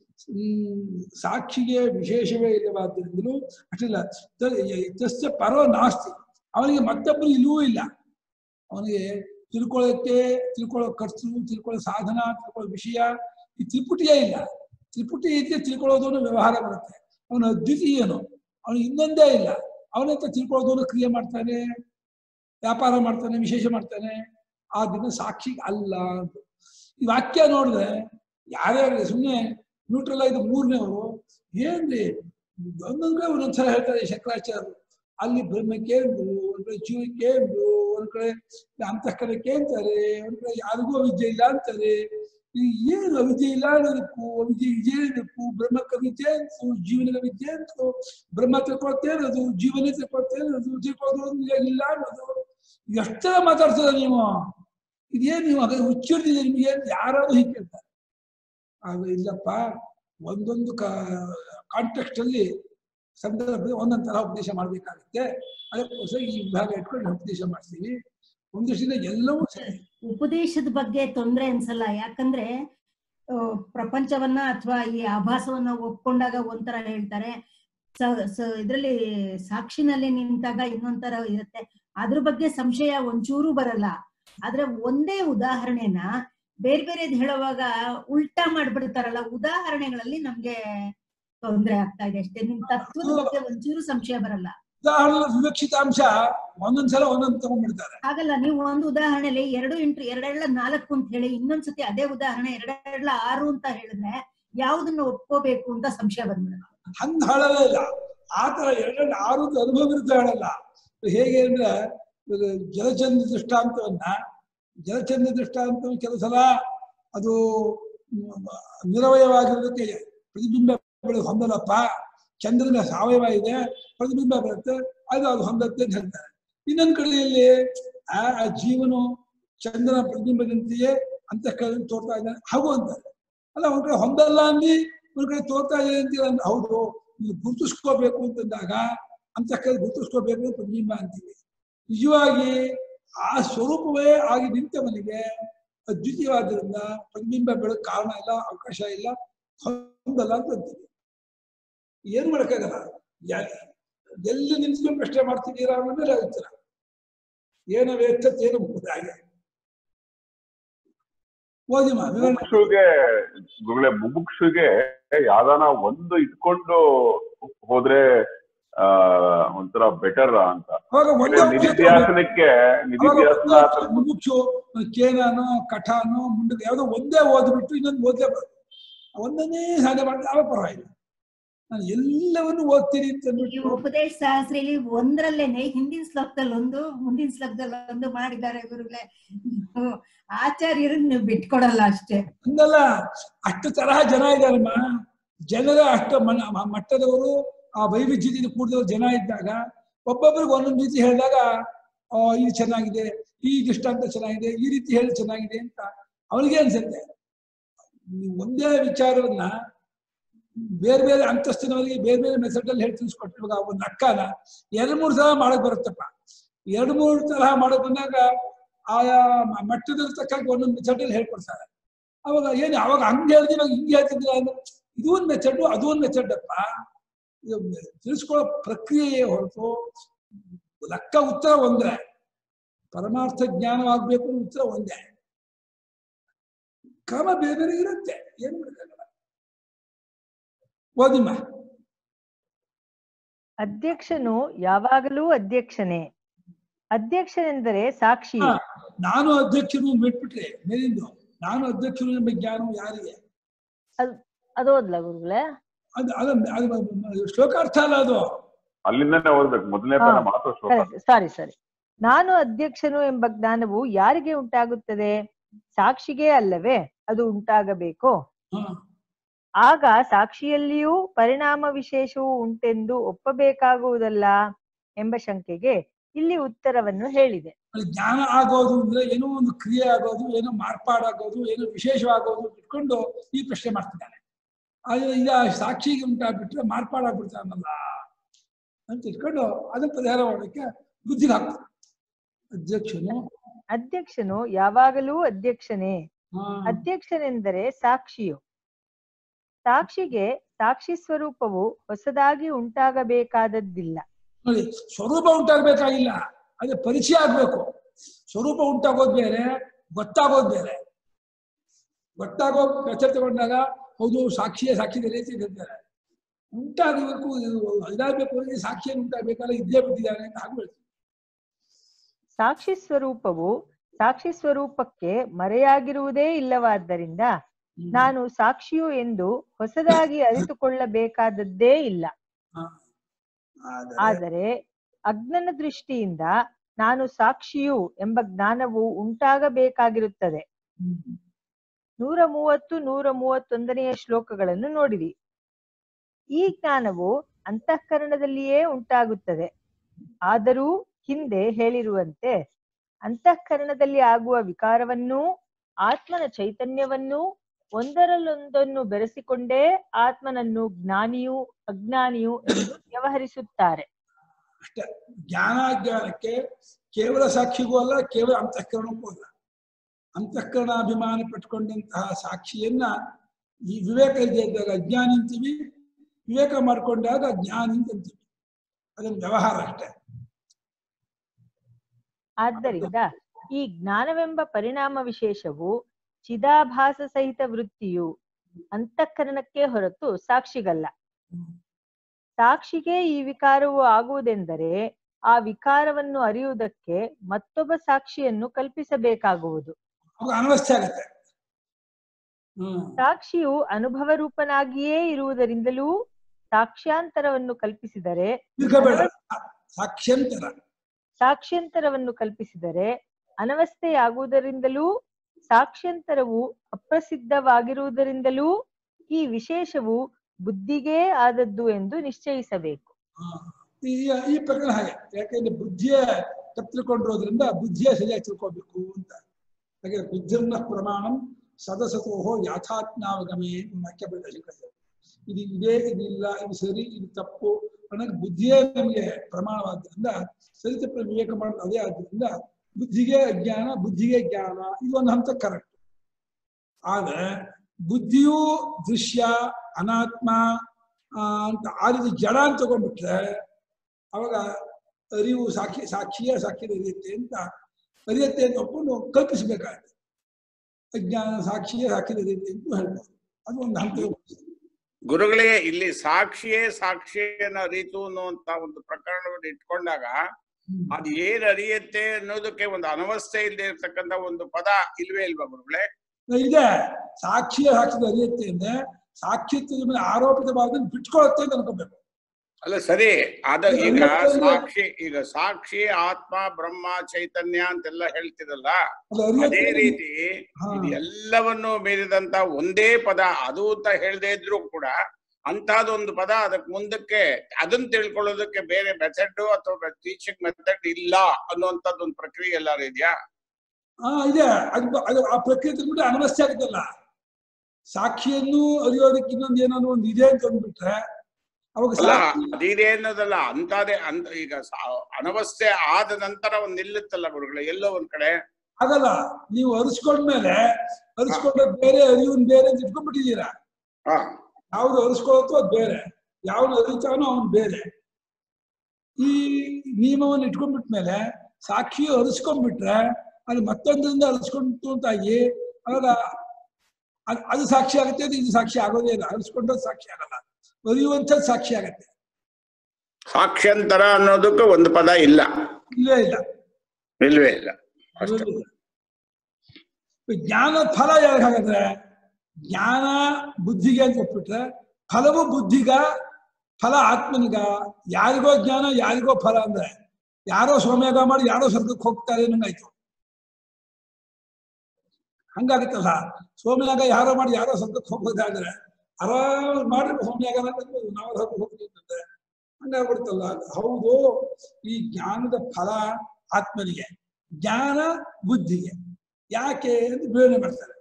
ಹ್ಮ್, ಸಾಕ್ಷಿಗೆ ವಿಶೇಷವೇ ಇಲ್ಲವಾದ್ದರಿಂದಲೂ ಅಷ್ಟಿಲ್ಲ ತ- ತಸ್ಯ ಪರೋ ನಾಸ್ತಿ ಅವನಿಗೆ ಮತ್ತೊಬ್ಬರು ಇಲ್ಲವೂ ಇಲ್ಲ ಅವನಿಗೆ ತಿಳ್ಕೊಳ್ಳೋಕ್ಕೆ ತಿಳ್ಕೊಳ್ಳೋ ಖರ್ಚು ತಿಳ್ಕೊಳ್ಳೋ ಸಾಧನ ತಿಳ್ಕೊಳ್ಳೋ ವಿಷಯ ಈ ತ್ರಿಪುಟಿಯೇ ಇಲ್ಲ ತ್ರಿಪುಟಿ ಇದ್ರೆ ತಿಳ್ಕೊಳ್ಳೋದನ್ನು ವ್ಯವಹಾರ ಬರುತ್ತೆ ಅವನು ಅದ್ವಿತೀಯನು ಅವನು ಇನ್ನೊಂದೇ ಇಲ್ಲ ಅವನಂತ ತಿಳ್ಕೊಳ್ಳೋದನ್ನು ಕ್ರಿಯೆ ಮಾಡ್ತಾನೆ ವ್ಯಾಪಾರ ಮಾಡ್ತಾನೆ ವಿಶೇಷ ಮಾಡ್ತಾನೆ ಆದ್ರಿಂದ ಸಾಕ್ಷಿ ಅಲ್ಲ ಅಂತ ಈ ವಾಕ್ಯ ನೋಡಿದ್ರೆ ಯಾರ್ಯಾರು ಸುಮ್ಮನೆ ನ್ಯೂಟ್ರಲ್ ಇದು ಮೂರನೇವರು ಏನ್ರಿ ಒಂದೊಂದ್ ಕಡೆ ಒಂದೊಂದ್ಸಲ ಹೇಳ್ತಾರೆ ಶಂಕರಾಚಾರ್ಯರು ಅಲ್ಲಿ ಬ್ರಹ್ಮಕ್ಕೆ ಅಂದ್ರು ಒಂದ್ ಕಡೆ ಜೀವಕ್ಕೆ ಅಂದ್ರು ಒಂದ್ ಕಡೆ ಅಂತಃಕರಕ್ಕೆ ಅಂತಾರೆ ಒಂದ್ ಕಡೆ ಯಾರಿಗೂ ಅವಿದ್ಯೆ ಇಲ್ಲ ಅಂತಾರೆ ಈ ಏನು ಅವಿದ್ಯೆ ಇಲ್ಲ ಅನ್ನೋದಕ್ಕೂ ಅವಿದ್ಯೆ ಇದೆ ಅನ್ನೋದಕ್ಕೂ ಬ್ರಹ್ಮಕ್ಕೆ ವಿದ್ಯೆ ಅಂತು ಜೀವನದ ವಿದ್ಯೆ ಅಂತು ಬ್ರಹ್ಮ ತಿಳ್ಕೊಳ್ತೇ ಅನ್ನೋದು ಜೀವನ ತಿಳ್ಕೊಳ್ತೇ ಅನ್ನೋದು ತಿಳ್ಕೊಳ್ಳೋದು ಇಲ್ಲ ಅನ್ನೋದು ಎಷ್ಟರ ಮಾತಾಡ್ತದ ನೀವು ಇದೇನು ನೀವು ಹಾಗೆ ಹುಚ್ಚಿಡ್ತಿದೆ ನಿಮಗೆ ಅಂತ ಯಾರಾದ್ರೂ ಹೀಗೆ ಕೇಳ್ತಾರೆ ಆಗ ಇಲ್ಲಪ್ಪ ಒಂದೊಂದು ಕಾಂಟೆಕ್ಸ್ಟ್ ಅಲ್ಲಿ ಸಂದರ್ಭದಲ್ಲಿ ಒಂದೊಂದು ತರ ಉಪದೇಶ ಮಾಡ್ಬೇಕಾಗುತ್ತೆ ಅದಕ್ಕೋಸ್ಕರ ಈ ವಿಭಾಗ ಇಟ್ಕೊಂಡು ಉಪದೇಶ ಮಾಡ್ತೀವಿ ಒಂದು ದೃಷ್ಟಿಯಿಂದ ಎಲ್ಲವೂ ಸರಿ ಉಪದೇಶದ ಬಗ್ಗೆ ತೊಂದ್ರೆ ಅನ್ಸಲ್ಲ ಯಾಕಂದ್ರೆ ಆ, ಪ್ರಪಂಚವನ್ನ ಅಥವಾ ಈ ಆಭಾಸವನ್ನ ಒಪ್ಕೊಂಡಾಗ ಒಂಥರ ಹೇಳ್ತಾರೆ ಸ- ಸ- ಇದ್ರಲ್ಲಿ ಸಾಕ್ಷಿನಲ್ಲಿ ನಿಂತಾಗ ಇನ್ನೊಂಥರ ಇರುತ್ತೆ ಅದ್ರ ಬಗ್ಗೆ ಸಂಶಯ ಒಂಚೂರು ಬರಲ್ಲ ಆದ್ರೆ ಒಂದೇ ಉದಾಹರಣೆನ ಬೇರೆ ಬೇರೆದ್ ಹೇಳುವಾಗ ಉಲ್ಟಾ ಮಾಡ್ಬಿಡ್ತಾರಲ್ಲ ಉದಾಹರಣೆಗಳಲ್ಲಿ ನಮ್ಗೆ ತೊಂದ್ರೆ ಆಗ್ತಾ ಇದೆ ಅಷ್ಟೇ ನಿಮ್ ತತ್ವದ ಬಗ್ಗೆ ಒಂಚೂರು ಸಂಶಯ ಬರಲ್ಲ ಉದಾಹರಣೆ ವಿವಕ್ಷಿತಾಂಶ ಒಂದೊಂದ್ಸಲ ಒಂದೊಂದು ತಗೊಂಡ್ಬಿಡ್ತಾರೆ ಹಾಗಲ್ಲ ನೀವು ಒಂದು ಉದಾಹರಣೆಲಿ ಎರಡು ಇಂಟು ಎರಡೆರಡ ನಾಲ್ಕು ಅಂತ ಹೇಳಿ ಇನ್ನೊಂದ್ಸತಿ ಅದೇ ಉದಾಹರಣೆ ಎರಡೆರಡ ಆರು ಅಂತ ಹೇಳಿದ್ರೆ ಯಾವ್ದನ್ನ ಒಪ್ಕೋಬೇಕು ಅಂತ ಸಂಶಯ ಬಂದ್ಬಿಡುತ್ತೆ ಹಂಗ ಹೇಳಲ್ಲ ಇಲ್ಲ ಆ ತರ ಎರಡೆರಡು ಆರು ಅನುಭವ ವಿರುದ್ಧ ಹೇಳಲ್ಲ ಹೇಗೆ ಅಂದ್ರೆ ಇವಾಗ ಜಲಚಂದ್ರ ದೃಷ್ಟಾಂತವನ್ನ ಜಲಚಂದ್ರ ದೃಷ್ಟಾಂತ ಕೆಲವು ಸಲ ಅದು ಮ್, ನಿರವಯವಾಗಿರೋದಕ್ಕೆ ಪ್ರತಿಬಿಂಬ ಬೆಳೆದು ಹೊಂದಲಪ್ಪ ಚಂದ್ರನ ಸಾವಯವ ಇದೆ ಪ್ರತಿಬಿಂಬ ಬರುತ್ತೆ ಅದು ಅದು ಹೊಂದತ್ತೆ ಅಂತ ಹೇಳ್ತಾರೆ ಇನ್ನೊಂದ್ ಕಡೆಯಲ್ಲಿ ಆ ಆ ಜೀವನು ಚಂದ್ರನ ಪ್ರತಿಬಿಂಬದಂತೆಯೇ ಅಂತಃಕರಣ ತೋರ್ತಾ ಇದ್ದಾನೆ ಹಾಗೂ ಅಂತಾರೆ ಅಲ್ಲ ಒಂದ್ ಕಡೆ ಹೊಂದಲ್ಲ ಅಂದಿ ಒಂದ್ ಕಡೆ ತೋರ್ತಾ ಇದೆ ಅಂತೀರ ಅಂದ್ರೆ ಹೌದು ಇದು ಗುರುತಿಸ್ಕೋಬೇಕು ಅಂತಂದಾಗ ಅಂತಃಕರಣ ಗುರುತಿಸ್ಕೋಬೇಕು ಅಂತ ಪ್ರತಿಬಿಂಬ ಅಂತೀವಿ ನಿಜವಾಗಿ ಆ ಸ್ವರೂಪವೇ ಆಗಿ ನಿಂತವನಿಗೆ ಅದ್ವಿತೀಯವಾದ್ರಿಂದ ಪ್ರತಿಬಿಂಬ ಬೆಳಕ್ ಕಾರಣ ಇಲ್ಲ ಅವಕಾಶ ಇಲ್ಲ ಹೊಂದಲ್ಲ ಅಂತ ಅಂತೀವಿ ಏನು ಮಾಡಕ್ಕಾಗಲ್ಲ ಯಾ- ಎಲ್ಲಿ ನಿಂತ್ಕೊಂಡು ಪ್ರಶ್ನೆ ಮಾಡ್ತಿದ್ದೀರಾ ಅನ್ನೋದೇ ಉತ್ತರ ಏನು ವೇಚ್ಚ ಏನು ಹಾಗೆ ಓದಿಮ ವಿವರಣೆ ಮುಮುಕ್ಷುಗೆ ಗುರುಗಳೇ ಮುಮುಕ್ಷುಗೆ ಯಾವ್ದಾನ ಒಂದು ಇಟ್ಕೊಂಡು ಹೋದ್ರೆ ಆ ಒಂಥರ ಬೆಟರ್ ಅಂತ ಅವಾಗ ಒಂದೇ ಅಂಶ ನಿಧಿಧ್ಯಾಸನಕ್ಕೆ ನಿಧಿಧ್ಯಾಸನ ಆ ಥರ ಮುಚ್ಚು ಕೇನಾನು ಕಠಾನು ಮುಂಡಕ ಯಾವುದೋ ಒಂದೇ ಓದ್ಬಿಟ್ಟು ಇನ್ನೊಂದು ಓದ್ಲೇಬಾರ್ದು ಒಂದನ್ನೇ ಸಾಧನೆ ಮಾಡಿದ್ರೆ ಅವಾಗ ಪರವಾಗಿಲ್ಲ ನಾನು ಎಲ್ಲವನ್ನು ಓದ್ತೀನಿ ಅಂತ ನೀವು ಅಂದ್ಬಿಟ್ಟು ಉಪದೇಶ ಸಹಸ್ರಲ್ಲಿ ಒಂದ್ರಲ್ಲೇನೆ ಹಿಂದಿನ ಶ್ಲೋಕದಲ್ಲಿ ಒಂದು ಮುಂದಿನ ಶ್ಲೋಕದಲ್ಲಿ ಒಂದು ಮಾಡಿದ್ದಾರೆ ಗುರುಗಳೇ ನೀವು ಆಚಾರ್ಯರು ನೀವು ಬಿಟ್ಕೊಡಲ್ಲ ಅಷ್ಟೇ ಹಂಗಲ್ಲ ಅಷ್ಟು ತರಹ ಜನ ಇದ್ದಾರಮ್ಮ ಜನರ ಅಷ್ಟು ಮನ- ಮ- ಮಟ್ಟದವರು ಆ ವೈವಿಧ್ಯದಿಂದ ಕೂಡಿದವರು ಜನ ಇದ್ದಾಗ ಒಬ್ಬೊಬ್ಬರಿಗೆ ಒಂದೊಂದು ರೀತಿ ಹೇಳಿದಾಗ ಆ, ಇದು ಚೆನ್ನಾಗಿದೆ ಈ ದೃಷ್ಟಾಂತ ಚೆನ್ನಾಗಿದೆ ಈ ರೀತಿ ಹೇಳಿ ಚೆನ್ನಾಗಿದೆ ಅಂತ ಅವನಿಗೆ ಅನ್ಸುತ್ತೆ ನೀವು ಒಂದೇ ವಿಚಾರವನ್ನ ಬೇರೆ ಬೇರೆ ಅಂತಸ್ತಿನವರಿಗೆ ಬೇರೆ ಬೇರೆ ಮೆಥಡ್ ಅಲ್ಲಿ ಹೇಳಿ ತಿಳಿಸ್ಕೊಟ್ಟಿರುವಾಗ ಒಂದು ಅಕ್ಕನ ಎರಡು ಮೂರು ಸಲ ಮಾಡಕ್ ಬರುತ್ತಪ್ಪ ಎರಡು ಮೂರು ತರಹ ಮಾಡಕ್ ಬಂದಾಗ ಆಯಾ ಮ- ಮಟ್ಟದ ತಕ್ಕಾಗಿ ಒಂದೊಂದು ಮೆಥಡ್ ಅಲ್ಲಿ ಹೇಳ್ಕೊಡ್ತಾರೆ ಅವಾಗ ಏನು ಅವಾಗ ಹಂಗೆ ಹೇಳಿದ್ರೆ ಇವಾಗ ಹಿಂಗೆ ಹೇಳ್ತಿದ್ರ ಅಂದ್ರೆ ಇದು ಒಂದು ಮೆಥಡ್ ಅದು ಒಂದು ಮೆಥಡ್ ಅಪ್ಪ ಇದು ತಿಳಿಸ್ಕೊಳ್ಳೋ ಪ್ರಕ್ರಿಯೆ ಹೊರತು ಲೆಕ್ಕ ಉತ್ತರ ಒಂದೇ ಪರಮಾರ್ಥ ಜ್ಞಾನವಾಗಬೇಕು ಅನ್ನೋ ಉತ್ತರ ಒಂದೇ ಕ್ರಮ ಬೇರೆ ಬೇರೆ ಇರುತ್ತೆ ಏನ್ ಮಾಡಕ್ಕಾಗಲ್ಲ ಓದಿಮ್ಮ ಅಧ್ಯಕ್ಷನು ಯಾವಾಗಲೂ ಅಧ್ಯಕ್ಷನೇ ಅಧ್ಯಕ್ಷನೆಂದರೆ ಸಾಕ್ಷಿ ಹಾ, ನಾನು ಅಧ್ಯಕ್ಷರು ಬಿಟ್ಬಿಟ್ರೆ ಮೇಲಿಂದು ನಾನು ಅಧ್ಯಕ್ಷರು ಎಂಬ ಜ್ಞಾನ ಯಾರಿಗೆ ಅದು ಓದ್ಲಾ ಗುರುಗಳೇ ಅದು ಅದು ಅದು ಶ್ಲೋಕಾರ್ಥ ಅಲ್ಲ ಅದು ಅಲ್ಲಿಂದನೇ ಓದ್ಬೇಕು ಮೊದಲನೇ ಪದ ಹಾ. ಮಾತ್ರ ಶ್ಲೋಕ ಸಾರಿ ಸಾರಿ ನಾನು ಅಧ್ಯಕ್ಷನು ಎಂಬ ಜ್ಞಾನವು ಯಾರಿಗೆ ಉಂಟಾಗುತ್ತದೆ ಸಾಕ್ಷಿಗೆ ಅಲ್ಲವೇ ಅದು ಉಂಟಾಗಬೇಕು ಹಾ ಆಗ ಸಾಕ್ಷಿಯಲ್ಲಿಯೂ ಪರಿಣಾಮ ವಿಶೇಷವು ಉಂಟೆಂದು ಒಪ್ಪಬೇಕಾಗುವುದಲ್ಲ ಎಂಬ ಶಂಕೆಗೆ ಇಲ್ಲಿ ಉತ್ತರವನ್ನು ಹೇಳಿದೆ ಅಲ್ಲಿ ಜ್ಞಾನ ಆಗೋದು ಅಂದ್ರೆ ಏನೋ ಒಂದು ಕ್ರಿಯೆ ಆಗೋದು ಏನೋ ಮಾರ್ಪಾಡಾಗೋದು ಏನೋ ವಿಶೇಷವಾಗೋದು ಇಟ್ಕೊಂಡು ಈ ಪ್ರಶ್ನೆ ಮಾಡ್ತಿದ್ದಾನೆ ಆದ್ರೆ ಈಗ ಸಾಕ್ಷಿಗೆ ಉಂಟಾಗ್ಬಿಟ್ರೆ ಮಾರ್ಪಾಡಾಗ್ಬಿಡ್ತಾನಲ್ಲ ಅಂತ ಇಟ್ಕೊಂಡು ಅದನ್ನ ಪರಿಹಾರ ಮಾಡೋಕ್ಕೆ ಬುದ್ಧಿಗೆ ಹಾಕ್ತಾರೆ ಅಧ್ಯಕ್ಷನು ಅಧ್ಯಕ್ಷನು ಯಾವಾಗಲೂ ಅಧ್ಯಕ್ಷನೇ ಹಾ, ಅಧ್ಯಕ್ಷನೆಂದರೆ ಸಾಕ್ಷಿಯು ಸಾಕ್ಷಿಗೆ ಸಾಕ್ಷಿ ಸ್ವರೂಪವು ಹೊಸದಾಗಿ ಉಂಟಾಗಬೇಕಾದದ್ದಿಲ್ಲ ನೋಡಿ ಸ್ವರೂಪ ಉಂಟಾಗ್ಬೇಕಾಗಿಲ್ಲ ಅದೇ ಪರಿಚಯ ಆಗ್ಬೇಕು ಸ್ವರೂಪ ಉಂಟಾಗೋದ್ ಬೇರೆ ಗೊತ್ತಾಗೋದ್ ಬೇರೆ ಗೊತ್ತಾಗೋ ಮೆಥಡ್ ತಗೊಂಡಾಗ ಹೌದು ಸಾಕ್ಷಿಯೇ ಸಾಕ್ಷಿದ ರೀತಿ ಹೇಳ್ತಾರೆ ಉಂಟಾಗಬೇಕು ಇದು ಇದಾಗಬೇಕು ಅಂದ್ರೆ ಸಾಕ್ಷಿಯನ್ನು ಉಂಟಾಗಬೇಕಲ್ಲ ಇದ್ದೇ ಬಿಟ್ಟಿದ್ದಾನೆ ಅಂತ ಆಗ್ಬೇಕು ಸಾಕ್ಷಿ ಸ್ವರೂಪವು ಸಾಕ್ಷಿ ಸ್ವರೂಪಕ್ಕೆ ಮರೆಯಾಗಿರುವುದೇ ಇಲ್ಲವಾದ್ದರಿಂದ ನಾನು ಸಾಕ್ಷಿಯು ಎಂದು ಹೊಸದಾಗಿ ಅರಿತುಕೊಳ್ಳಬೇಕಾದದ್ದೇ ಇಲ್ಲ ಹಾ. ಆದರೆ ಆದರೆ ಅಜ್ಞನ ದೃಷ್ಟಿಯಿಂದ ನಾನು ಸಾಕ್ಷಿಯು ಎಂಬ ಜ್ಞಾನವು ಉಂಟಾಗಬೇಕಾಗಿರುತ್ತದೆ ಹ್ಮ್. ನೂರ ಮೂವತ್ತು ನೂರ ಮೂವತ್ತೊಂದನೆಯ ಶ್ಲೋಕಗಳನ್ನು ನೋಡಿರಿ ಈ ಜ್ಞಾನವು ಅಂತಃಕರಣದಲ್ಲಿಯೇ ಉಂಟಾಗುತ್ತದೆ ಆದರೂ ಹಿಂದೆ ಹೇಳಿರುವಂತೆ ಅಂತಃಕರಣದಲ್ಲಿ ಆಗುವ ವಿಕಾರವನ್ನೂ ಆತ್ಮನ ಚೈತನ್ಯವನ್ನೂ ಒಂದರಲ್ಲೊಂದನ್ನು ಬೆರೆಸಿಕೊಂಡೇ ಆತ್ಮನನ್ನು ಜ್ಞಾನಿಯು ಅಜ್ಞಾನಿಯು ಎಂದು ವ್ಯವಹರಿಸುತ್ತಾರೆ ಅಷ್ಟೇ ಜ್ಞಾನಾಜ್ಞಾನಕ್ಕೆ ಕೇವಲ ಸಾಕ್ಷಿಗೂ ಅಲ್ಲ ಕೇವಲ ಅಂತಃಕರಣಕ್ಕೂ ಅಲ್ಲ ಅಂತಃಕರಣಾಭಿಮಾನ ಪಟ್ಕೊಂಡಂತಹ ಸಾಕ್ಷಿಯನ್ನ ಈ ವಿವೇಕ ಇದೆ ಇದ್ದಾಗ ಅಜ್ಞಾನಿ ಅಂತೀವಿ ವಿವೇಕ ಮಾಡ್ಕೊಂಡಾಗ ಜ್ಞಾನಿ ಅಂತ ಅಂತೀವಿ ಅದೊಂದು ವ್ಯವಹಾರ ಅಷ್ಟೇ ಆದ್ದರಿಂದ ಈ ಜ್ಞಾನವೆಂಬ ಪರಿಣಾಮ ವಿಶೇಷವು ಚಿದಾಭಾಸ ಸಹಿತ ವೃತ್ತಿಯು ಅಂತಃಕರಣಕ್ಕೆ ಹೊರತು ಸಾಕ್ಷಿಗಲ್ಲ ಸಾಕ್ಷಿಗೆ ಈ ವಿಕಾರವು ಆಗುವುದೆಂದರೆ ಆ ವಿಕಾರವನ್ನು ಅರಿಯುವುದಕ್ಕೆ ಮತ್ತೊಬ್ಬ ಸಾಕ್ಷಿಯನ್ನು ಕಲ್ಪಿಸಬೇಕಾಗುವುದು ಅವಾಗ ಅನವಸ್ಥೆ ಆಗತ್ತೆ ಹ್ಮ್ ಸಾಕ್ಷಿಯು ಅನುಭವ ರೂಪನಾಗಿಯೇ ಇರುವುದರಿಂದಲೂ ಸಾಕ್ಷ್ಯಾಂತರವನ್ನು ಕಲ್ಪಿಸಿದರೆ ತಿರ್ಗಬೇಡ ಸಾಕ್ಷ್ಯಂತರ ಸಾಕ್ಷ್ಯಂತರವನ್ನು ಕಲ್ಪಿಸಿದರೆ ಅನವಸ್ಥೆಯಾಗುವುದರಿಂದಲೂ ಸಾಕ್ಷ್ಯಂತರವು ಅಪ್ರಸಿದ್ಧವಾಗಿರುವುದರಿಂದಲೂ ಈ ವಿಶೇಷವು ಬುದ್ಧಿಗೇ ಆದದ್ದು ಎಂದು ನಿಶ್ಚಯಿಸಬೇಕು ಹಾ. ಈ ಈ ಪ್ರಕರಣ ಹಾಗೆ ಯಾಕೆಂದ್ರೆ ಬುದ್ಧಿಯೇ ತಪ್ಪು ತಿಳ್ಕೊಂಡಿರೋದ್ರಿಂದ ಬುದ್ಧಿಯೇ ಸರಿಯಾಗಿ ತಿಳ್ಕೊಬೇಕು ಅಂತ ಹಾಗೆ ಬುದ್ಧಿರ್ನ ಪ್ರಮಾಣಂ ಸದಸತೋಹೋ ಯಾಥಾತ್ಮಾವಗಮೇ ವಾಕ್ಯ ಬರೆದ ಶಂಕರರು. ಇದು ಇದೇ ಇದಿಲ್ಲ ಇದು ಸರಿ ಇದು ತಪ್ಪು ಅನ್ನೋದು ಬುದ್ಧಿಯೇ ನಮಗೆ ಪ್ರಮಾಣವಾದ್ರಿಂದ ಸರಿ ತಪ್ಪು ವಿವೇಕ ಮಾಡೋದು ಅದೇ ಆದ್ರಿಂದ ಬುದ್ಧಿಗೆ ಅಜ್ಞಾನ ಬುದ್ಧಿಗೆ ಜ್ಞಾನ ಇದು ಒಂದು ಹಂತ ಕರೆಕ್ಟ್ ಆದ್ರೆ ಬುದ್ಧಿಯೂ ದೃಶ್ಯ ಅನಾತ್ಮ ಆ, ಅಂತ ಆ ರೀತಿ ಜಡ ಅಂತ ತಗೊಂಡ್ಬಿಟ್ರೆ ಅವಾಗ ಅರಿವು ಸಾಕ್ಷಿ ಸಾಕ್ಷಿಯೇ ಸಾಕ್ಷಿ ಅರಿಯುತ್ತೆ ಅಂತ ಅರಿಯುತ್ತೆ ಅಂತ ಒಪ್ಕೊಂಡು ಕಲ್ಪಿಸಬೇಕಾಗುತ್ತೆ ಅಜ್ಞಾನ ಸಾಕ್ಷಿಯೇ ಸಾಕ್ಷಿ ಅರಿಯುತ್ತೆ ಅಂತ ಹೇಳ್ಬೋದು ಅದು ಒಂದು ಹಂತ ಗುರುಗಳೇ ಇಲ್ಲಿ ಸಾಕ್ಷಿಯೇ ಸಾಕ್ಷಿಯನ್ನ ಅರಿತು ಅನ್ನುವಂತ ಒಂದು ಪ್ರಕರಣವನ್ನು ಇಟ್ಕೊಂಡಾಗ ಅದು ಏನ್ ಅರಿಯುತ್ತೆ ಅನ್ನೋದಕ್ಕೆ ಒಂದು ಅನವಸ್ಥೆ ಇಲ್ಲದೆ ಇರ್ತಕ್ಕಂತ ಒಂದು ಪದ ಇಲ್ವೇ ಇಲ್ವಾ ಗುರುಗಳೇ ಇದೆ ಸಾಕ್ಷಿಯ ಸಾಕ್ಷಿದ ಅರಿಯುತ್ತೆ ಅಂದ್ರೆ ಸಾಕ್ಷಿತ್ವದ ಮೇಲೆ ಆರೋಪಿತ ಭಾಗದಲ್ಲಿ ಬಿಟ್ಕೊಳುತ್ತೆ ಅಂತ ಅನ್ಕೋಬೇಕು ಅಲ್ಲ ಸರಿ ಅದ ಅದು ಈಗ ಅರಿಯುತ್ತೆ ಅಂದ್ರೆ- ಸಾಕ್ಷಿ ಈಗ ಸಾಕ್ಷಿ ಆತ್ಮ ಬ್ರಹ್ಮ ಚೈತನ್ಯ ಅಂತೆಲ್ಲ ಹೇಳ್ತಿರಲ್ಲ ಅದು ಅದೇ ಅರಿಯುತ್ತೆ ರೀತಿ ಹಾ. ಇದು ಎಲ್ಲವನ್ನು ಮೀರಿದಂತ ಒಂದೇ ಪದ ಅದು ಅಂತ ಹೇಳದೇ ಇದ್ರು ಕೂಡ ಅಂತಹದೊಂದು ಪದ ಅದಕ್ಕೆ ಮುಂದಕ್ಕೆ ಅದನ್ನ ತಿಳ್ಕೊಳ್ಳೋದಕ್ಕೆ ಬೇರೆ ಮೆಥಡ್ ಅಥವಾ ಟೀಚಿಂಗ್ ಮೆಥಡ್ ಇಲ್ಲ ಅನ್ನುವಂಥದ್ದು ಒಂದು ಪ್ರಕ್ರಿಯೆ ಎಲ್ಲಾರು ಇದೆಯಾ ಹಾ ಇದೆ ಅದು ಬ- ಅದು ಆ ಪ್ರಕ್ರಿಯೆ ತಿಳ್ಬಿಟ್ಟು ಅನವಶ್ಯ ಆಗುತ್ತಲ್ಲ ಸಾಕ್ಷಿಯನ್ನು ಅರಿಯೋದಕ್ಕೆ ಇನ್ನೊಂದು ಏನಾದ್ರು ಒಂದು ಇದೆ ಅಂತ ಅಂದ್ಬಿಟ್ರೆ ಅವಾಗ ಅಲ್ಲ ಸಾಕ್ಷಿ ಅದಿದೆ ಅನ್ನೋದಲ್ಲ ಅಂತಾದೆ ಅಂತ ಈಗ ಸಾ- ಅನವಸ್ಥೆ ಆದ ನಂತರ ಒಂದ್ ನಿಲ್ಲುತ್ತಲ್ಲ ಗುರುಗಳೇ ಎಲ್ಲೋ ಒಂದ್ ಕಡೆ ಆಗಲ್ಲ ನೀವು ಅರಿಸ್ಕೊಂಡ್ಮೇಲೆ ಅರಿಸ್ಕೊಂಡದ್ ಬೇರೆ ಅರಿವನ್ ಬೇರೆ ಅಂತ ಇಟ್ಕೊಂಡ್ಬಿಟ್ಟಿದ್ದೀರಾ ಹಾ ಯಾವ್ದು ಅರಿಸ್ಕೊಳತ್ತೋ ಅದು ಬೇರೆ ಯಾವ್ದು ಅರಿತಾನೋ ಅವನು ಬೇರೆ ಈ ನಿಯಮವನ್ನು ಇಟ್ಕೊಂಡ್ಬಿಟ್ಮೇಲೆ ಸಾಕ್ಷಿ ಅರಿಸ್ಕೊಂಡ್ಬಿಟ್ರೆ ಅದು ಮತ್ತೊಂದರಿಂದ ಅರಿಸ್ಕೊಂತು ಅಂತಾಗಿ ಅವಾಗ ಅದ್- ಅದು ಸಾಕ್ಷಿ ಆಗುತ್ತೆ ಅದು ಇದು ಸಾಕ್ಷಿ ಆಗೋದೇ ಇಲ್ಲ ಅರಿಸ್ಕೊಂಡದ್ದು ಸಾಕ್ಷಿ ಆಗಲ್ಲ ಅರಿಯುವಂಥದ್ದು ಸಾಕ್ಷಿ ಆಗತ್ತೆ ಸಾಕ್ಷ್ಯಂತರ ಅನ್ನೋದಕ್ಕೆ ಒಂದು ಪದ ಇಲ್ಲ ಇಲ್ಲೇ ಇಲ್ಲ ಇಲ್ವೇ ಇಲ್ಲ ಅಷ್ಟೇ ಜ್ಞಾನ ಫಲ ಯಾರಿಗೆ ಹಾಗಾದ್ರೆ ಜ್ಞಾನ ಬುದ್ಧಿಗೆ ಅಂತ ಕೊಟ್ಬಿಟ್ರೆ ಫಲವು ಬುದ್ಧಿಗ ಫಲ ಆತ್ಮನಿಗ ಯಾರಿಗೋ ಜ್ಞಾನ ಯಾರಿಗೋ ಫಲ ಅಂದ್ರೆ ಯಾರೋ ಸೋಮ್ಯಾಗ ಮಾಡಿ ಯಾರೋ ಸ್ವರ್ಗಕ್ಕೆ ಹೋಗ್ತಾರೆ ಅನ್ನಂಗಾಯ್ತು ಹಂಗಾಗುತ್ತಲ್ಲ ಸೋಮ್ಯಾಗ ಯಾರೋ ಮಾಡಿ ಯಾರೋ ಸ್ವರ್ಗಕ್ಕೆ ಹೋಗೋದಾದ್ರೆ ಆರಾಮ್ ಮಾಡಿ ಸೋಮ್ಯಾಗ ನಾವು ಸ್ವರ್ಗಕ್ಕೆ ಹೋಗ್ತೀವಿ ಅಂತಂದ್ರೆ ಹಂಗಾಗ್ಬಿಡ್ತಲ್ಲ ಹೌದು ಈ ಜ್ಞಾನದ ಫಲ ಆತ್ಮನಿಗೆ ಜ್ಞಾನ ಬುದ್ಧಿಗೆ ಯಾಕೆ ಅಂತ ವಿವರಣೆ ಮಾಡ್ತಾರೆ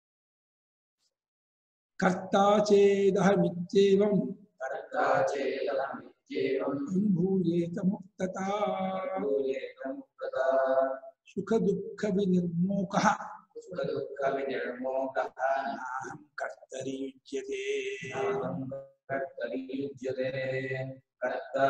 ಕರ್ತಾಚೇದಹಮಿತ್ಯೇವಂ कर्ताचेदहमित्येवम् ಅನುಭೂಯೇತ ಮುಕ್ತತಾ भूयेतमुक्तता ಸುಖ ದುಃಖ ವಿನಿರ್ಮೋಕ सुखदुःखविनिर्मोकः ನಾಹಂ ಕರ್ತರಿ ಯುಜ್ಯತೆ नाहं कर्तरियुज्यते कर्ता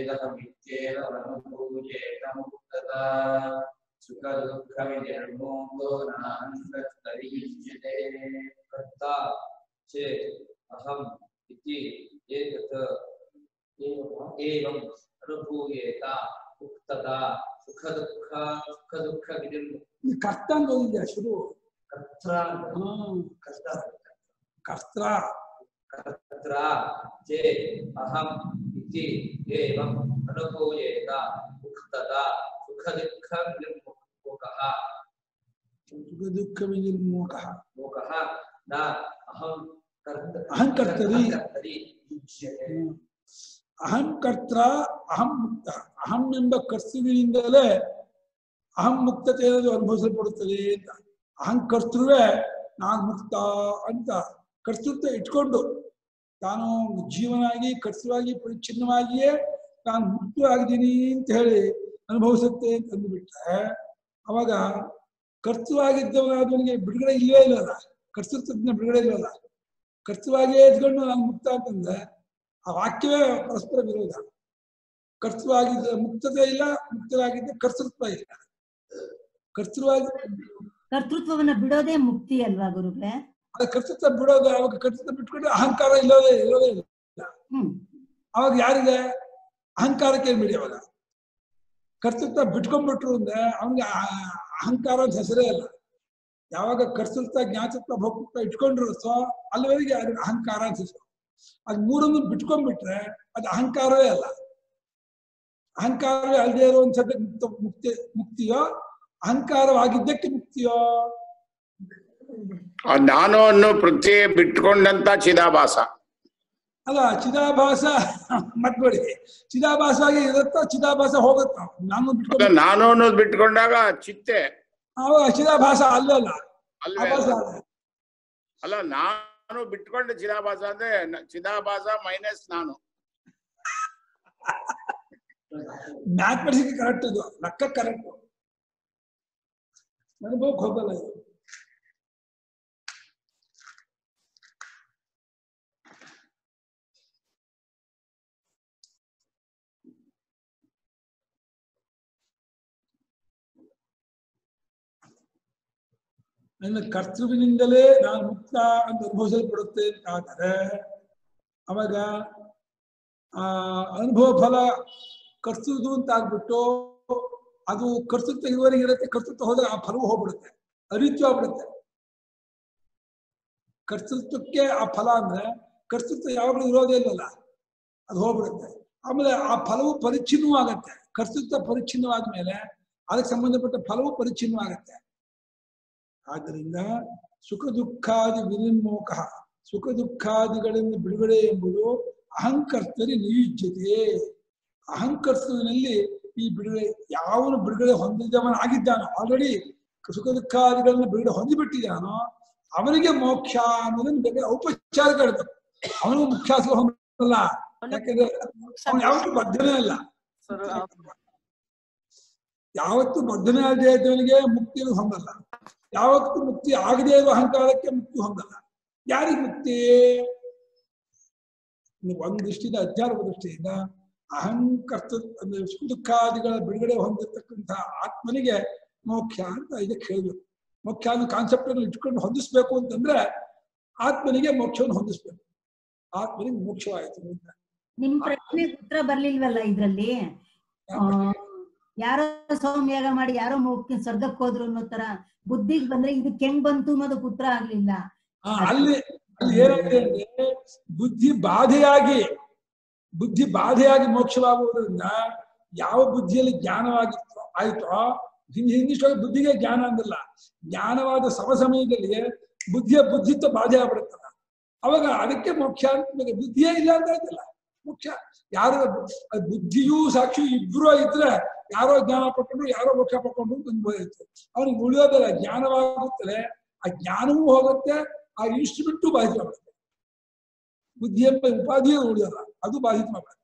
चेदहमित्येवमनुभूयेतमुक्तता सुखदुःखविनिर्मोको नाहं कर्तरियुज्यते कर्ता चेत् अहम् इति एतत् एवम् अनुभूयेत उक्तता सुखदुःख सुखदुःखविनिर्मुक्तता ಇದು ಕರ್ತ ಅಂತ ಓದಿದ್ಯಾ ಶುರು कर्ता ಹಾ कर्ता ಕರ್ತ तत्र चेत् अहम् इति एवम् अनुभूयेत उक्तता सुखदुःखनिर्मुखः ಸುಖ ದುಃಖ ವಿನಿರ್ಮೋಕ मोकः न अहं कर्त अहं कर्तरि। कर्तरि युज्यते ಅಹಂ ಕರ್ತ ಅಹಂ ಮುಕ್ತ ಅಹಂ ಎಂಬ ಕರ್ತೃವಿನಿಂದಲೇ ಅಹಂ ಮುಕ್ತತೆ ಅನ್ನೋದು ಅನುಭವಿಸಲ್ಪಡುತ್ತದೆ ಅಂತ ಅಹಂ ಕರ್ತೃವೇ ನಾನು ಮುಕ್ತ ಅಂತ ಕರ್ತೃತ್ವ ಇಟ್ಕೊಂಡು ತಾನು ಜೀವನಾಗಿ ಕರ್ತೃವಾಗಿ ಪರಿಚ್ಛಿನ್ನವಾಗಿಯೇ ನಾನು ಮುಕ್ತವಾಗಿದ್ದೀನಿ ಅಂತ ಹೇಳಿ ಅನುಭವಿಸುತ್ತೆ ಅಂತ ಅಂದ್ಬಿಟ್ರೆ ಅವಾಗ ಕರ್ತೃವಾಗಿದ್ದವನಾದವನಿಗೆ ಬಿಡುಗಡೆ ಇಲ್ಲವೇ ಇಲ್ಲಲ್ಲ ಕರ್ತೃತ್ವದಿಂದ ಬಿಡುಗಡೆ ಇಲ್ಲವಲ್ಲ ಕರ್ತೃವಾಗಿಯೇ ಇದ್ಕೊಂಡು ನಾನು ಮುಕ್ತ ಅಂತಂದ್ರೆ ಆ ವಾಕ್ಯವೇ ಪರಸ್ಪರ ವಿರೋಧ ಕರ್ತೃವಾಗಿದ್ದ ಮುಕ್ತತೆ ಇಲ್ಲ ಮುಕ್ತರಾಗಿದ್ದ ಕರ್ತೃತ್ವ ಇಲ್ಲ ಕರ್ತೃವಾಗಿ ಕರ್ತೃತ್ವವನ್ನ ಬಿಡೋದೇ ಮುಕ್ತಿ ಅಲ್ವಾ ಗುರುಗಳೇ ಅದ ಕರ್ತೃತ್ವ ಬಿಡೋದು ಅವಾಗ ಕರ್ತೃತ್ವ ಬಿಟ್ಕೊಂಡ್ರೆ ಅಹಂಕಾರ ಇಲ್ಲೋದೇ ಇರೋದೇ ಇಲ್ಲ ಹ್ಮ್ ಅವಾಗ ಯಾರಿಗೆ ಅಹಂಕಾರಕ್ಕೆ ಏನ್ ಬಿಡಿ ಅವಾಗ ಕರ್ತೃತ್ವ ಬಿಟ್ಕೊಂಡ್ಬಿಟ್ರು ಅಂದ್ರೆ ಅವನಿಗೆ ಅಹಂಕಾರ ಅಂತ ಹೆಸರೇ ಅಲ್ಲ ಯಾವಾಗ ಕರ್ತೃತ್ವ ಜ್ಞಾತೃತ್ವ ಭೋಕ್ತೃತ್ವ ಇಟ್ಕೊಂಡಿರುತ್ತೋ ಅಲ್ಲಿವರೆಗೆ ಅದಕ್ಕೆ ಅಹಂಕಾರ ಅಂತ ಹೆಸರು ಅದ್ ಮೂರನ್ನು ಬಿಟ್ಕೊಂಡ್ಬಿಟ್ರೆ ಅದು ಅಹಂಕಾರವೇ ಅಲ್ಲ ಅಹಂಕಾರವೇ ಅಲ್ಲದೆ ಇರುವಂಥದ್ದಕ್ಕೆ ಮುಕ್ತ ಮುಕ್ತಿ ಮುಕ್ತಿಯೋ ಅಹಂಕಾರವಾಗಿದ್ದಕ್ಕೆ ಮುಕ್ತಿಯೋ ಆ ನಾನು ಅನ್ನೋ ಪ್ರತ್ಯಯ ಬಿಟ್ಕೊಂಡಂತ ಚಿದಾಭಾಸ ಅಲ್ಲ ಚಿದಾಭಾಸ ಮತ್ಬೇಡಿ ಚಿದಾಭಾಸ ಆಗಿ ಇರುತ್ತೋ ಚಿದಾಭಾಸ ಹೋಗುತ್ತೋ ನಾನು ಅಲ್ಲ ಬಿಟ್ಕೊಂಡು ನಾನು ಅನ್ನೋದು ಬಿಟ್ಕೊಂಡಾಗ ಚಿತ್ತೆ ಅವಾಗ ಚಿದಾಭಾಸ ಅಲ್ಲಲ್ಲ ಅಲ್ವೇ ಆಭಾಸ ಅಲ್ಲ? ಅಲ್ಲ. ಅಲ್ಲ ನಾನು ಬಿಟ್ಕೊಂಡ ಚಿದಾಭಾಸ ಅಂದ್ರೆ ನ- ಚಿದಾಭಾಸ ಮೈನಸ್ ನಾನು ಮ್ಯಾಥಮೆಟಿಕ್ಸ್ ಕರೆಕ್ಟ್ ಇದು ಲೆಕ್ಕ ಕರೆಕ್ಟ್ ಅನುಭವಕ್ಕೆ ಹೋಗಲ್ಲ ಇದು ನನ್ನ ಕರ್ತೃವಿನಿಂದಲೇ ನಾನು ಮುಕ್ತ ಅಂತ ಅನುಭವಿಸಲ್ಪಡುತ್ತೆ ಅಂತಾದರೆ ಅವಾಗ ಆ ಅನುಭವ ಫಲ ಕರ್ಸುದು ಅಂತ ಆಗ್ಬಿಟ್ಟು ಅದು ಕರ್ತೃತ್ವ ಇದುವರೆಗೆ ಇರುತ್ತೆ ಕರ್ತೃತ್ವ ಹೋದಾಗ ಆ ಫಲವು ಹೋಗ್ಬಿಡುತ್ತೆ ಅರಿತ್ವ ಆಗ್ಬಿಡುತ್ತೆ ಕರ್ತೃತ್ವಕ್ಕೆ ಆ ಫಲ ಅಂದ್ರೆ ಕರ್ತೃತ್ವ ಯಾವಾಗಲೂ ಇರೋದೇ ಇಲ್ಲಲ್ಲ ಅದು ಹೋಗ್ಬಿಡುತ್ತೆ ಆಮೇಲೆ ಆ ಫಲವು ಪರಿಚ್ಛಿನ್ನವೂ ಆಗತ್ತೆ ಕರ್ತೃತ್ವ ಪರಿಚ್ಛಿನ್ನವಾದ ಮೇಲೆ ಅದಕ್ಕೆ ಸಂಬಂಧಪಟ್ಟ ಫಲವು ಪರಿಚ್ಛಿನ್ನವಾಗತ್ತೆ ಆದ್ದರಿಂದ ಸುಖ ದುಃಖಾದಿ ವಿನಿರ್ಮೋಕ ಸುಖ ದುಃಖಾದಿಗಳಿಂದ ಬಿಡುಗಡೆ ಎಂಬುದು ಅಹಂಕರ್ತರಿ ನಿಯುಜ್ಯತೆ ಅಹಂಕರ್ತನಲ್ಲಿ ಈ ಬಿಡುಗಡೆ ಯಾವನು ಬಿಡುಗಡೆ ಹೊಂದಿದವನ ಆಗಿದ್ದಾನೋ ಆಲ್ರೆಡಿ ಸುಖ ದುಃಖಾದಿಗಳನ್ನ ಬಿಡುಗಡೆ ಹೊಂದಿಬಿಟ್ಟಿದ್ದಾನೋ ಅವನಿಗೆ ಮೋಕ್ಷ ಅನ್ನೋದನ್ನ ಬೇರೆ ಔಪಚಾರಿಕ ಹೇಳ್ಬೇಕು ಅವನಿಗೂ ಮುಖ್ಯ ಸುಖ ಹೊಂದಲ್ಲ ಯಾಕಂದ್ರೆ ಅವನು ಯಾವತ್ತೂ ಬದ್ಧನೇ ಅಲ್ಲ ಯಾವತ್ತು ಬದ್ಧನೇ ಆಗದೆ ಇದ್ದವನಿಗೆ ಮುಕ್ತಿಯನ್ನು ಹೊಂದಲ್ಲ ಯಾವತ್ತು ಮುಕ್ತಿ ಆಗದೇ ಇರುವ ಅಹಂಕಾರಕ್ಕೆ ಮುಕ್ತಿ ಹೊಂದಲ್ಲ ಯಾರಿಗೆ ಮುಕ್ತಿ ನೀವು ಒಂದು ದೃಷ್ಟಿಯಿಂದ ಅಧ್ಯಾತ್ಮ ದೃಷ್ಟಿಯಿಂದ ಅಹಂಕರ್ತ ಅಂದ್ರೆ ಸುಖ ದುಃಖಾದಿಗಳ ಬಿಡುಗಡೆ ಹೊಂದಿರತಕ್ಕಂತಹ ಆತ್ಮನಿಗೆ ಮೋಕ್ಷ ಅಂತ ಇದಕ್ಕೆ ಹೇಳ್ಬೇಕು ಮೋಕ್ಷ ಅನ್ನೋ ಕಾನ್ಸೆಪ್ಟ್ ಅನ್ನು ಇಟ್ಕೊಂಡು ಹೊಂದಿಸ್ಬೇಕು ಅಂತಂದ್ರೆ ಆತ್ಮನಿಗೆ ಮೋಕ್ಷವನ್ನು ಹೊಂದಿಸ್ಬೇಕು ಆತ್ಮನಿಗೆ ಮೋಕ್ಷವಾಯಿತು ಅಂತ ನಿಮ್ ಪ್ರಶ್ನೆ ಉತ್ತರ ಬರ್ಲಿಲ್ವಲ್ಲ ಇದ್ರಲ್ಲಿ ಆ, ಯಾರೋ ಸೌಮ್ಯಾಗ ಮಾಡಿ ಯಾರೋ ಮುಖ್ಯ ಸ್ವರ್ಗಕ್ಕೆ ಹೋದ್ರು ಅನ್ನೋ ತರ ಬುದ್ಧಿಗ್ ಬಂದ್ರೆ ಇದಕ್ಕೆ ಹೆಂಗ್ ಬಂತು ಅನ್ನೋದಕ್ಕೆ ಉತ್ತರ ಆಗ್ಲಿಲ್ಲ ಆ, ಅಲ್ಲಿ ಅಲ್ಲಿ ಏನಾಗಿದೆ ಅಂದ್ರೆ ಬುದ್ಧಿ ಬಾಧೆಯಾಗಿ ಬುದ್ಧಿ ಬಾಧೆಯಾಗಿ ಮೋಕ್ಷವಾಗುವುದರಿಂದ ಯಾವ ಬುದ್ಧಿಯಲ್ಲಿ ಜ್ಞಾನವಾಗಿತ್ತು ಆಯ್ತೋ ಹಿಂದಿ ಹಿಂದಿಷ್ಟೊಳಗೆ ಬುದ್ಧಿಗೆ ಜ್ಞಾನ ಅಂದಿಲ್ಲ ಜ್ಞಾನವಾದ ಸಮ ಸಮಯದಲ್ಲಿ ಬುದ್ಧಿಯ ಬುದ್ಧಿತ್ವ ಬಾಧೆ ಆಗ್ಬಿಡುತ್ತಲ್ಲ ಅವಾಗ ಅದಕ್ಕೆ ಮೋಕ್ಷ ಅಂತ ನಿಮಗೆ ಬುದ್ಧಿಯೇ ಇಲ್ಲ ಅಂತ ಆಯ್ತಲ್ಲ ಮೋಕ್ಷ ಯಾರು ಅದ್ ಬುದ್ಧಿಯೂ ಸಾಕ್ಷಿಯೂ ಇಬ್ರು ಇದ್ರೆ ಯಾರೋ ಜ್ಞಾನ ಪಡ್ಕೊಂಡ್ರು ಯಾರೋ ಮೋಕ್ಷ ಪಡ್ಕೊಂಡ್ರು ಅಂತ ಅನ್ಬೋದಿತ್ತು ಅವ್ನಿಗೆ ಉಳಿಯೋದಲ್ಲ ಜ್ಞಾನವಾಗುತ್ತಲೆ ಆ ಜ್ಞಾನವೂ ಹೋಗುತ್ತೆ ಆ ಇನ್ಸ್ಟ್ರೂಮೆಂಟು ಬಾಧಿತವಾಗುತ್ತೆ ಬುದ್ಧಿ ಎಂಬ ಉಪಾಧಿಯೂ ಉಳಿಯೋಲ್ಲ ಅದು ಬಾಧಿತವಾಗುತ್ತೆ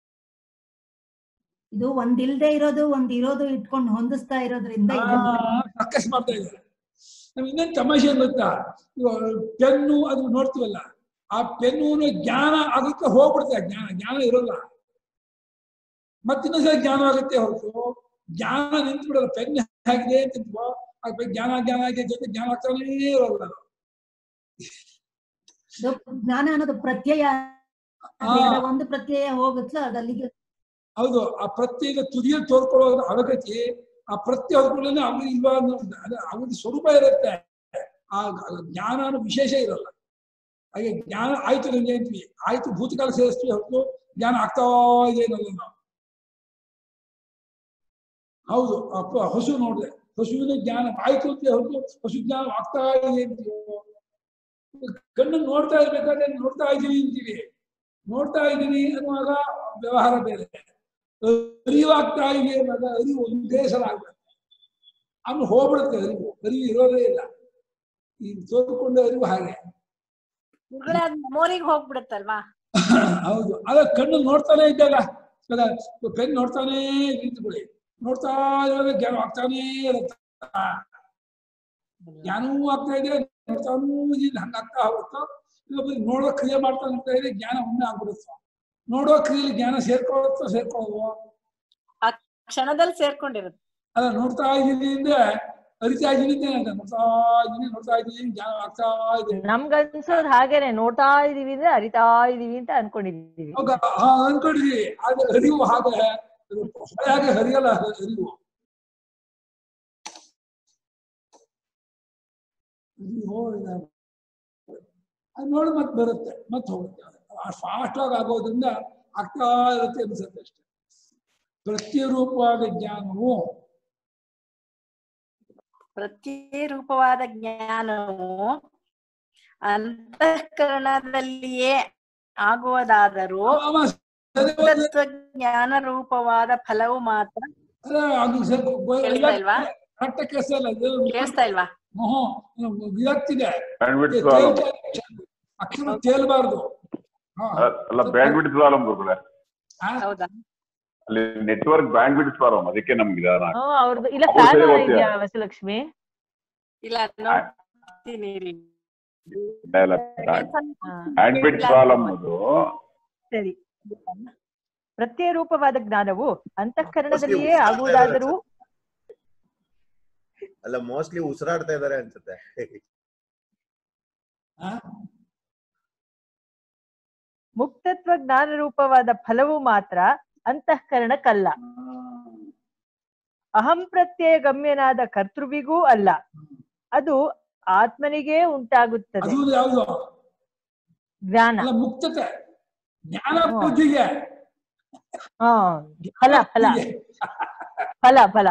ಇದು ಒಂದ್ ಇಲ್ದೇ ಇರೋದು ಒಂದ್ ಇರೋದು ಇಟ್ಕೊಂಡು ಹೊಂದಿಸ್ತಾ ಇರೋದ್ರಿಂದ ಇದು ಸರ್ಕಸ್ ಮಾಡ್ತಾ ಇದ್ದಾರೆ ನಮ್ಗೆ ಇನ್ನೊಂದು ತಮಾಷೆ ಏನ್ ಗೊತ್ತಾ ಇವಾಗ ಪೆನ್ನು ಅದು ನೋಡ್ತೀವಲ್ಲ ಆ ಪೆನ್ನು ಜ್ಞಾನ ಆಗುತ್ತೆ ಹೋಗ್ಬಿಡುತ್ತೆ ಆ ಜ್ಞಾನ ಜ್ಞಾನ ಇರೋಲ್ಲ ಮತ್ತಿನ್ನೊಂದ್ಸಲ ಜ್ಞಾನ ಆಗುತ್ತೆ ಹೊರತು ಜ್ಞಾನ ನಿಂತು ಬಿಡಲ್ಲ ಪೆನ್ ಹೇಗಿದೆ ಅಂತ ನಿಂತ್ಕೋ, ಆ ಪೆನ್ ಜ್ಞಾನ ಜ್ಞಾನ ಆಗಿದೆ ಜೊತೆ ಜ್ಞಾನ ಆಗ್ತಾನೇ ಇರೋಲ್ಲ ಅದು. ಇದು ಜ್ಞಾನ ಅನ್ನೋದು ಪ್ರತ್ಯಯ ಆ, ಒಂದು ಪ್ರತ್ಯಯ ಹೋಗುತ್ತಲ್ಲ ಅದು ಅಲ್ಲಿಗೆ ಹೌದು ಆ ಪ್ರತ್ಯೇಕ ತುದಿಯಲ್ಲಿ ತೋರ್ಕೊಳ್ಳೋ ಅವಗತಿ ಆ ಪ್ರತ್ಯಯ ಹೊರಕೊಳ್ಳೇ ಅವ್ರಿಗೆ ಇಲ್ವಾ ಅನ್ನೋ ಅದೇ ಅವನ ಸ್ವರೂಪ ಇರುತ್ತೆ ಆ ಜ್ಞಾನ ಅನ್ನೋ ವಿಶೇಷ ಇರಲ್ಲ ಹಾಗೆ ಜ್ಞಾನ ಆಯ್ತು ನಂಗೆ ಅಂತೀವಿ ಆಯ್ತು ಭೂತಕಾಲ ಸೇರಿಸ್ತೀವಿ ಹೊರತು ಜ್ಞಾನ ಆಗ್ತಾ ಇದೆ ಅನ್ನೋದು ನಾವು ಹೌದು ಅಪ್ಪ ಹಸು ನೋಡಿದೆ ಹಸುವಿನ ಜ್ಞಾನ ಆಯ್ತು ಅಂತ ಹೊರತು ಹಸು ಜ್ಞಾನ ಆಗ್ತಾ ಇದೆ ಅಂತೀವಿ ಕಣ್ಣು ನೋಡ್ತಾ ಇರ್ಬೇಕಾದ್ರೆ ನೋಡ್ತಾ ಇದ್ದೀವಿ ಅಂತೀವಿ ನೋಡ್ತಾ ಇದ್ದೀನಿ ಅನ್ನುವಾಗ ವ್ಯವಹಾರ ಬೇರೆ ಅರಿವಾಗ್ತಾ ಇದೆ ಅನ್ನೋದು ಅರಿವು ಒಂದೇ ಸಲ ಆಗ್ಬಿಡುತ್ತೆ ಆಮೇಲೆ ಹೋಗ್ಬಿಡುತ್ತೆ ಅರಿವು ಅರಿವು ಇರೋದೇ ಇಲ್ಲ ಈ ತೋರ್ಕೊಂಡ ಅರಿವು ಹಾಗೆ ಗುರುಗಳೇ ಅದ್ ಮೆಮೊರಿಗೆ ಹೋಗ್ಬಿಡುತ್ತಲ್ವಾ ಹೌದು ಅದ ಕಣ್ಣು ನೋಡ್ತಾನೆ ಇದ್ದಾಗ ಪೆನ್ ನೋಡ್ತಾನೇ ನಿಂತ್ಕೊಳ್ಳಿ ನೋಡ್ತಾ ಇರೋದೇ ಜ್ಞಾನ ಆಗ್ತಾನೇ ಇರುತ್ತೆ ಜ್ಞಾನವೂ ಆಗ್ತಾ ಇದೆ ನೋಡ್ತಾನೂ ಇದೆ ಹಂಗಾಗ್ತಾ ಹೋಗುತ್ತೋ ಇನ್ನೊಬ್ಬರು ನೋಡೋ ಕ್ರಿಯೆ ಮಾಡ್ತಾ ಹೋಗ್ತಾ ಇದೆ ಜ್ಞಾನ ಒಮ್ಮೆ ಆಗ್ಬಿಡುತ್ತೋ ನೋಡೋ ಕ್ರಿಯೆಯಲ್ಲಿ ಜ್ಞಾನ ಸೇರ್ಕೊಳ್ಳುತ್ತೋ ಸೇರ್ಕೊಳ್ಳೋದು ಕ್ಷಣದಲ್ಲಿ ಸೇರ್ಕೊಂಡಿರುತ್ತೆ ಅಲ್ಲ ನೋಡ್ತಾ ಇದ್ದೀನಿ ಅಂದ್ರೆ ಅರಿತಾ ಇದ್ದೀನಿ ಅಂತ ನೋಡ್ತಾ ಇದ್ದೀನಿ ನೋಡ್ತಾ ಇದ್ದೀನಿ ಜ್ಞಾನ ಆಗ್ತಾ ಇದೆ ನಮ್ಗನ್ಸೋದ್ ಹಾಗೇನೆ ನೋಡ್ತಾ ಇದೀವಿ ಅಂದ್ರೆ ಅರಿತಾ ಇದೀವಿ ಅಂತ ಅನ್ಕೊಂಡಿದೀವಿ ಅವಾಗ ಹಾ ಅನ್ಕೊಂಡಿದೀವಿ ಆದ್ರೆ ಅರಿವು ಹಾಗೆ ಅದು ಹಾಗೆ ಹರಿಯಲ್ಲ ಅರಿವು ಅರಿವು ಇದಾಗುತ್ತೆ. ಅದು ನೋಡಿ ಮತ್ತೆ ಬರುತ್ತೆ ಮತ್ತೆ ಹೋಗುತ್ತೆ ಫಾಸ್ಟ್ ಆಗಿ ಆಗೋದ್ರಿಂದ ಆಗ್ತಾ ಇರುತ್ತೆ ಅನ್ಸುತ್ತೆ ಅಷ್ಟೇ ಪ್ರತ್ಯರೂಪವಾದ ಜ್ಞಾನವು ಪ್ರತ್ಯೇರೂಪವಾದ ಜ್ಞಾನವು ಅಂತಃಕರಣದಲ್ಲಿಯೇ ಆಗುವುದಾದರೂ ಆಮ ಸರಿ ಹೋದ್ರೆ- ತತ್ವ ಜ್ಞಾನ ರೂಪವಾದ ಫಲವು ಮಾತ್ರ ಅಲ್ಲ, ಅದು ಸ್ವಲ್ಪ ಗೊ- ಕೇಳಿಸ್ತಾ ಇಲ್ವಾ? ಕರೆಕ್ಟ್ ಆಗಿ ಕೇಳಿಸ್ತಾ ಇಲ್ಲ ಇದು ಕೇಳಿಸ್ತಾ ಇಲ್ವಾ ಹ್ಮ್, ವಿರಕ್ತಿದೆ ಬ್ಯಾಂಡ್ವಿಡ್ತ್ ತೇಲ್- ಪ್ರಾಬ್ಲಮ್ ತೇಲ್- ಅಕ್ಷರ ತೇಲ್ಬಾರ್ದು ಹಾ. ಅಲ್ಲ ಬ್ಯಾಂಡ್ವಿಡ್ತ್ ಪ್ರಾಬ್ಲಮ್ ಗುರುಗಳೇ ಹಾ? ಹೌದಾ ಅಲ್ಲಿ ನೆಟ್ವರ್ಕ್ ಬ್ಯಾಂಡ್ವಿಡ್ತ್ ಪ್ರಾಬ್ಲಮ್ ಅದಕ್ಕೆ ನಮ್ಗೆ ಇದಾನ ಹ್ಮ್ ಅವ್ರದ್ದು ಇಲ್ಲ ಅವ್ರು ಸರಿ ಫ್ಯಾನ್ ಓದ್ತೀಯ? ಇದೆಯಾ ವಸಲಕ್ಷ್ಮಿ ಇಲ್ಲ ನೋಡ್ತೀನಿ ಇರಿ. ಹಾ, ಬ್ಯಾಂಡ್ವಿಡ್ತ್ ಪ್ರಾಬ್ಲಮ್ ಅದು ಸರಿ ಪ್ರತ್ಯರೂಪವಾದ ಜ್ಞಾನವು ಅಂತಃಕರಣದಲ್ಲಿಯೇ ಆಗುವುದಾದರೂ ಅಲ್ಲ ಮೋಸ್ಟ್ಲಿ ಉಸಿರಾಡ್ತಾ ಇದಾರೆ ಅನ್ಸುತ್ತೆ ಹಾ? ಮುಕ್ತತ್ವ ಜ್ಞಾನ ರೂಪವಾದ ಫಲವು ಮಾತ್ರ ಅಂತಃಕರಣಕ್ಕಲ್ಲ ಅಹಂ ಪ್ರತ್ಯಯ ಗಮ್ಯನಾದ ಕರ್ತೃವಿಗೂ ಅಲ್ಲ ಅದು ಆತ್ಮನಿಗೇ ಉಂಟಾಗುತ್ತದೆ ಅದು ಯಾವುದು ಜ್ಞಾನ ಅಲ್ಲ ಮುಕ್ತತೆ ಜ್ಞಾನ ಬುದ್ಧಿಗೆ ಹಾ ಫಲ ಫಲ ಫಲ ಫಲ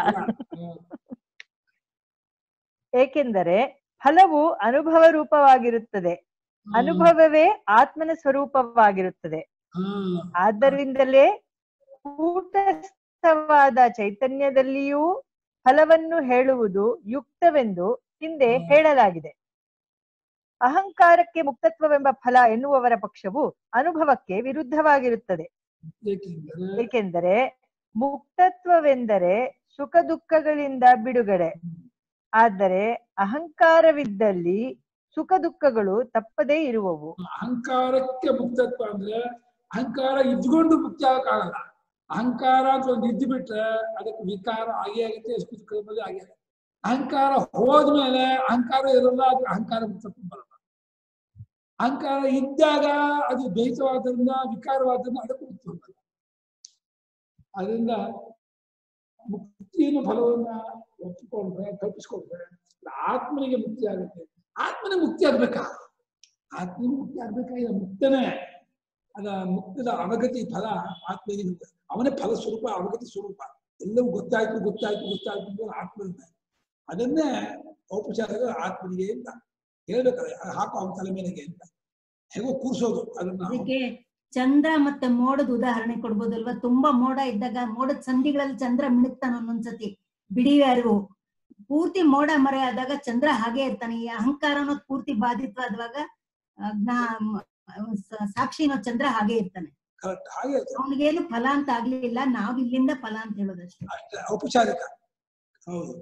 ಏಕೆಂದರೆ ಫಲವು ಅನುಭವ ರೂಪವಾಗಿರುತ್ತದೆ ಅನುಭವವೇ ಆತ್ಮನ ಸ್ವರೂಪವಾಗಿರುತ್ತದೆ ಹ್ಮ್ ಆದ್ದರಿಂದಲೇ ಕೂಟಸ್ಥವಾದ ಚೈತನ್ಯದಲ್ಲಿಯೂ ಫಲವನ್ನು ಹೇಳುವುದು ಯುಕ್ತವೆಂದು ಹಿಂದೆ ಹೇಳಲಾಗಿದೆ ಅಹಂಕಾರಕ್ಕೆ ಮುಕ್ತತ್ವವೆಂಬ ಫಲ ಎನ್ನುವವರ ಪಕ್ಷವು ಅನುಭವಕ್ಕೆ ವಿರುದ್ಧವಾಗಿರುತ್ತದೆ ಏಕೆಂದರೆ ಏಕೆಂದರೆ ಮುಕ್ತತ್ವವೆಂದರೆ ಸುಖ ದುಃಖಗಳಿಂದ ಬಿಡುಗಡೆ ಆದರೆ ಅಹಂಕಾರವಿದ್ದಲ್ಲಿ ಸುಖ ದುಃಖಗಳು ತಪ್ಪದೇ ಇರುವವು ಅಹಂಕಾರಕ್ಕೆ ಮುಕ್ತತ್ವ ಅಂದ್ರೆ ಅಹಂಕಾರ ಇದ್ಕೊಂಡು ಮುಕ್ತಿ ಆಗಕ್ಕಾಗಲ್ಲ ಅಹಂಕಾರ ಅಂತ ಒಂದು ಇದ್ದು ಬಿಟ್ರೆ ಅದಕ್ಕೆ ವಿಕಾರ ಆಗೇ ಆಗುತ್ತೆ ಎಷ್ಟು ದುಃಖದಲ್ಲಿ ಆಗೇ ಆಗುತ್ತೆ ಅಹಂಕಾರ ಹೋದ್ಮೇಲೆ ಅಹಂಕಾರ ಇರಲ್ಲ ಅದು ಅಹಂಕಾರ ಮುಕ್ತತ್ವ ಬರಲ್ಲ ಅಹಂಕಾರ ಇದ್ದಾಗ ಅದು ದ್ವೈತವಾದ್ರಿಂದ ವಿಕಾರವಾದ್ರಿಂದ ಅದಕ್ಕೂ ಮುಕ್ತಿ ಹೋಗಲ್ಲ ಅದರಿಂದ ಮುಕ್ತಿಯನ್ನು ಫಲವನ್ನ ಒಪ್ಪಿಕೊಂಡ್ರೆ ಕಲ್ಪಿಸ್ಕೊಂಡ್ರೆ ಆತ್ಮನಿಗೆ ಮುಕ್ತಿ ಆಗುತ್ತೆ ಆತ್ಮನಿಗೆ ಮುಕ್ತಿ ಆಗ್ಬೇಕಾ ಆತ್ಮನಿಗೆ ಮುಕ್ತಿ ಆಗ್ಬೇಕಾ ಇಲ್ಲ ಮುಕ್ತನೇ ಅದ ಮುಕ್ತದ ಅವಗತಿ ಫಲ ಆತ್ಮನಿಗೆ ಮುಕ್ತ. ಅವನೇ ಫಲ ಸ್ವರೂಪ ಅವಗತಿ ಸ್ವರೂಪ ಎಲ್ಲವೂ ಗೊತ್ತಾಯ್ತು ಗೊತ್ತಾಯ್ತು ಗೊತ್ತಾಯ್ತು ಅಂತ ಆತ್ಮನಿಗೆ ಅದನ್ನೇ ಔಪಚಾರಿಕ ಆತ್ಮನಿಗೆ ಅಂತ ಹೇಳ್ಬೇಕಾದ್ರೆ ಅದು ಹಾಕೋ ಅವನ ತಲೆ ಮೇಲೆಗೆ ಅಂತ ಹೇಗೋ ಕೂರ್ಸೋದು ಅದನ್ನ ಅದಕ್ಕೆ ಚಂದ್ರ ಮತ್ತೆ ಮೋಡದ ಉದಾಹರಣೆ ಕೊಡ್ಬೋದಲ್ವಾ ತುಂಬಾ ಮೋಡ ಇದ್ದಾಗ ಮೋಡದ ಸಂಧಿಗಳಲ್ಲಿ ಚಂದ್ರ ಮಿಣುಕ್ತಾನ ಒಂದೊಂದ್ಸತಿ ಬಿಡಿ ಅರಿವು ಪೂರ್ತಿ ಮೋಡ ಮರೆ ಆದಾಗ ಚಂದ್ರ ಹಾಗೆ ಇರ್ತಾನೆ ಈ ಅಹಂಕಾರ ಅನ್ನೋದು ಪೂರ್ತಿ ಬಾಧಿತವಾದಾಗ ಆ, ಜ್ಞಾ- ಮ- ಸ- ಸಾಕ್ಷಿ ಅನ್ನೋ ಚಂದ್ರ ಹಾಗೆ ಇರ್ತಾನೆ ಕರೆಕ್ಟ್ ಹಾಗೆ ಇರ್ತದೆ. ಅವನಿಗೇನು ಫಲ ಅಂತ ಆಗ್ಲಿಲ್ಲ ನಾವ್ ಇಲ್ಲಿಂದ ಫಲ ಅಂತ ಹೇಳೋದಷ್ಟೇ ಅಷ್ಟೇ, ಔಪಚಾರಿಕ ಹೌದು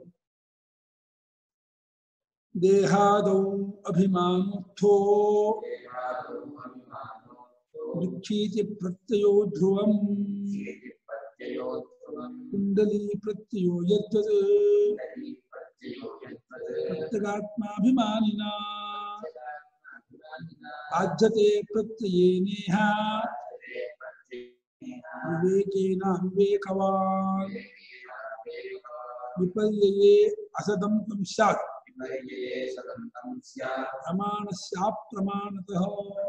ದೇಹಾದೌ ಅಭಿಮಾನಸ್ಥೋ ದುಃಖೀತಿ ಪ್ರತ್ಯಯೋ ಧ್ರುವಂ ಕುಂಡಲಿ ಪ್ರತ್ಯಯೋ ಯದ್ವದ್ ಪ್ರತ್ಯಗಾತ್ಮಾಭಿಮಾನಿನ ಬಾಧ್ಯತೆ ಪ್ರತ್ಯಯೇನೇಹ ವಿವೇಕೇನ ವಿವೇಕವಾನ್ ವಿಪರ್ಯಯೇ ಅಸದಂತಂ ಸ್ಯಾತ್ ಪ್ರಮಾಣಸ್ಯಾಪ್ರಮಾಣತಃ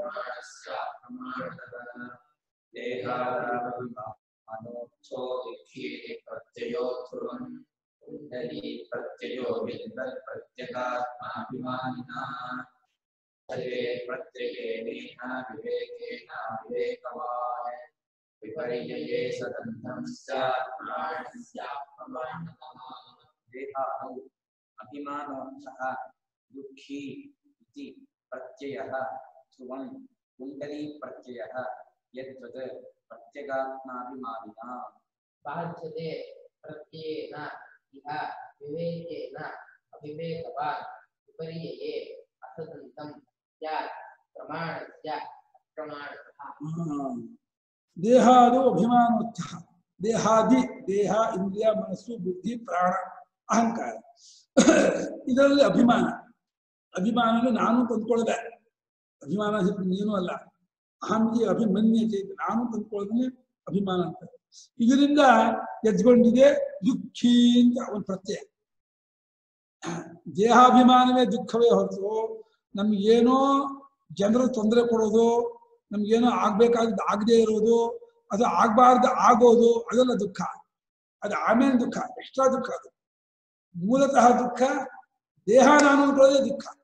ಪ್ರತ್ಯಯೋ ಪ್ರತ್ಯಗಾತ್ಮಾಭಿಮಾನಿನಾ ಸರ್ವೇ ಪ್ರತ್ಯಯೇನೇನ ವಿವೇಕೇನ ವಿವೇಕವಾನ್ ವಿಪರ್ಯಯೇ ಸದಂತಂ ಸ್ಯಾತ್ ಪ್ರಾಣಸ್ಯಾಪ್ರಮಾಣತಃ ದೇಹಾನೌ ಅಭಿಮಾನೋತ್ಸಹ ದುಃಖಿ ಇತಿ ಪ್ರತ್ಯಯಃ ಧ್ರುವಂ ಕುಂಡಲಿ ಪ್ರತ್ಯಯಃ ಯದ್ವತ್ ಪ್ರತ್ಯಗಾತ್ಮಾಭಿಮಾನಿನಾ ಬಾಧ್ಯತೆ ಪ್ರತ್ಯೇನ ಇಹ ವಿವೇಕೇನ ಅವಿವೇಕವಾನ್ ವಿಪರ್ಯಯೇ ಅಸದಂತಂ ಸ್ಯಾತ್ ಪ್ರಮಾಣಸ್ಯ ಅಪ್ರಮಾಣತಃ ದೇಹಾದು ಅಭಿಮಾನೋತ್ಸಾಹ ದೇಹಾದಿ ದೇಹ ಇಂದ್ರಿಯ ಮನಸ್ಸು ಬುದ್ಧಿ ಪ್ರಾಣ ಅಹಂಕಾರ ಇದರಲ್ಲಿ ಅಭಿಮಾನ ಅಭಿಮಾನ ಅಂದ್ರೆ ನಾನು ತಂದ್ಕೊಳ್ಳದೆ ಅಭಿಮಾನ ಸಿಟ್ಟು ನೀನು ಅಲ್ಲ ಅಹಂಗೆ ಅಭಿಮನ್ಯತೆ ಇದೆ. ನಾನು ತಂದ್ಕೊಳ್ಳೋದನ್ನೇ ಅಭಿಮಾನ ಅಂತ ಇದರಿಂದ ಎದ್ಕೊಂಡಿದೆ ದುಃಖಿ ಅಂತ ಒಂದು ಪ್ರತ್ಯಯ ದೇಹಾಭಿಮಾನವೇ ದುಃಖವೇ ಹೊರತು ನಮ್ಗೇನೋ ಜನರು ತೊಂದರೆ ಕೊಡೋದು ನಮ್ಗೇನೋ ಆಗ್ಬೇಕಾದ್ದು ಆಗದೆ ಇರೋದು ಅದು ಆಗ್ಬಾರ್ದು ಆಗೋದು ಅದೆಲ್ಲ ದುಃಖ ಅದು ಆಮೇಲೆ ದುಃಖ ಎಕ್ಸ್ಟ್ರಾ ದುಃಖ ಅದು ಮೂಲತಃ ದುಃಖ ದೇಹ ನಾನು ಅನ್ಕೊಳ್ಳೋದೇ ದುಃಖ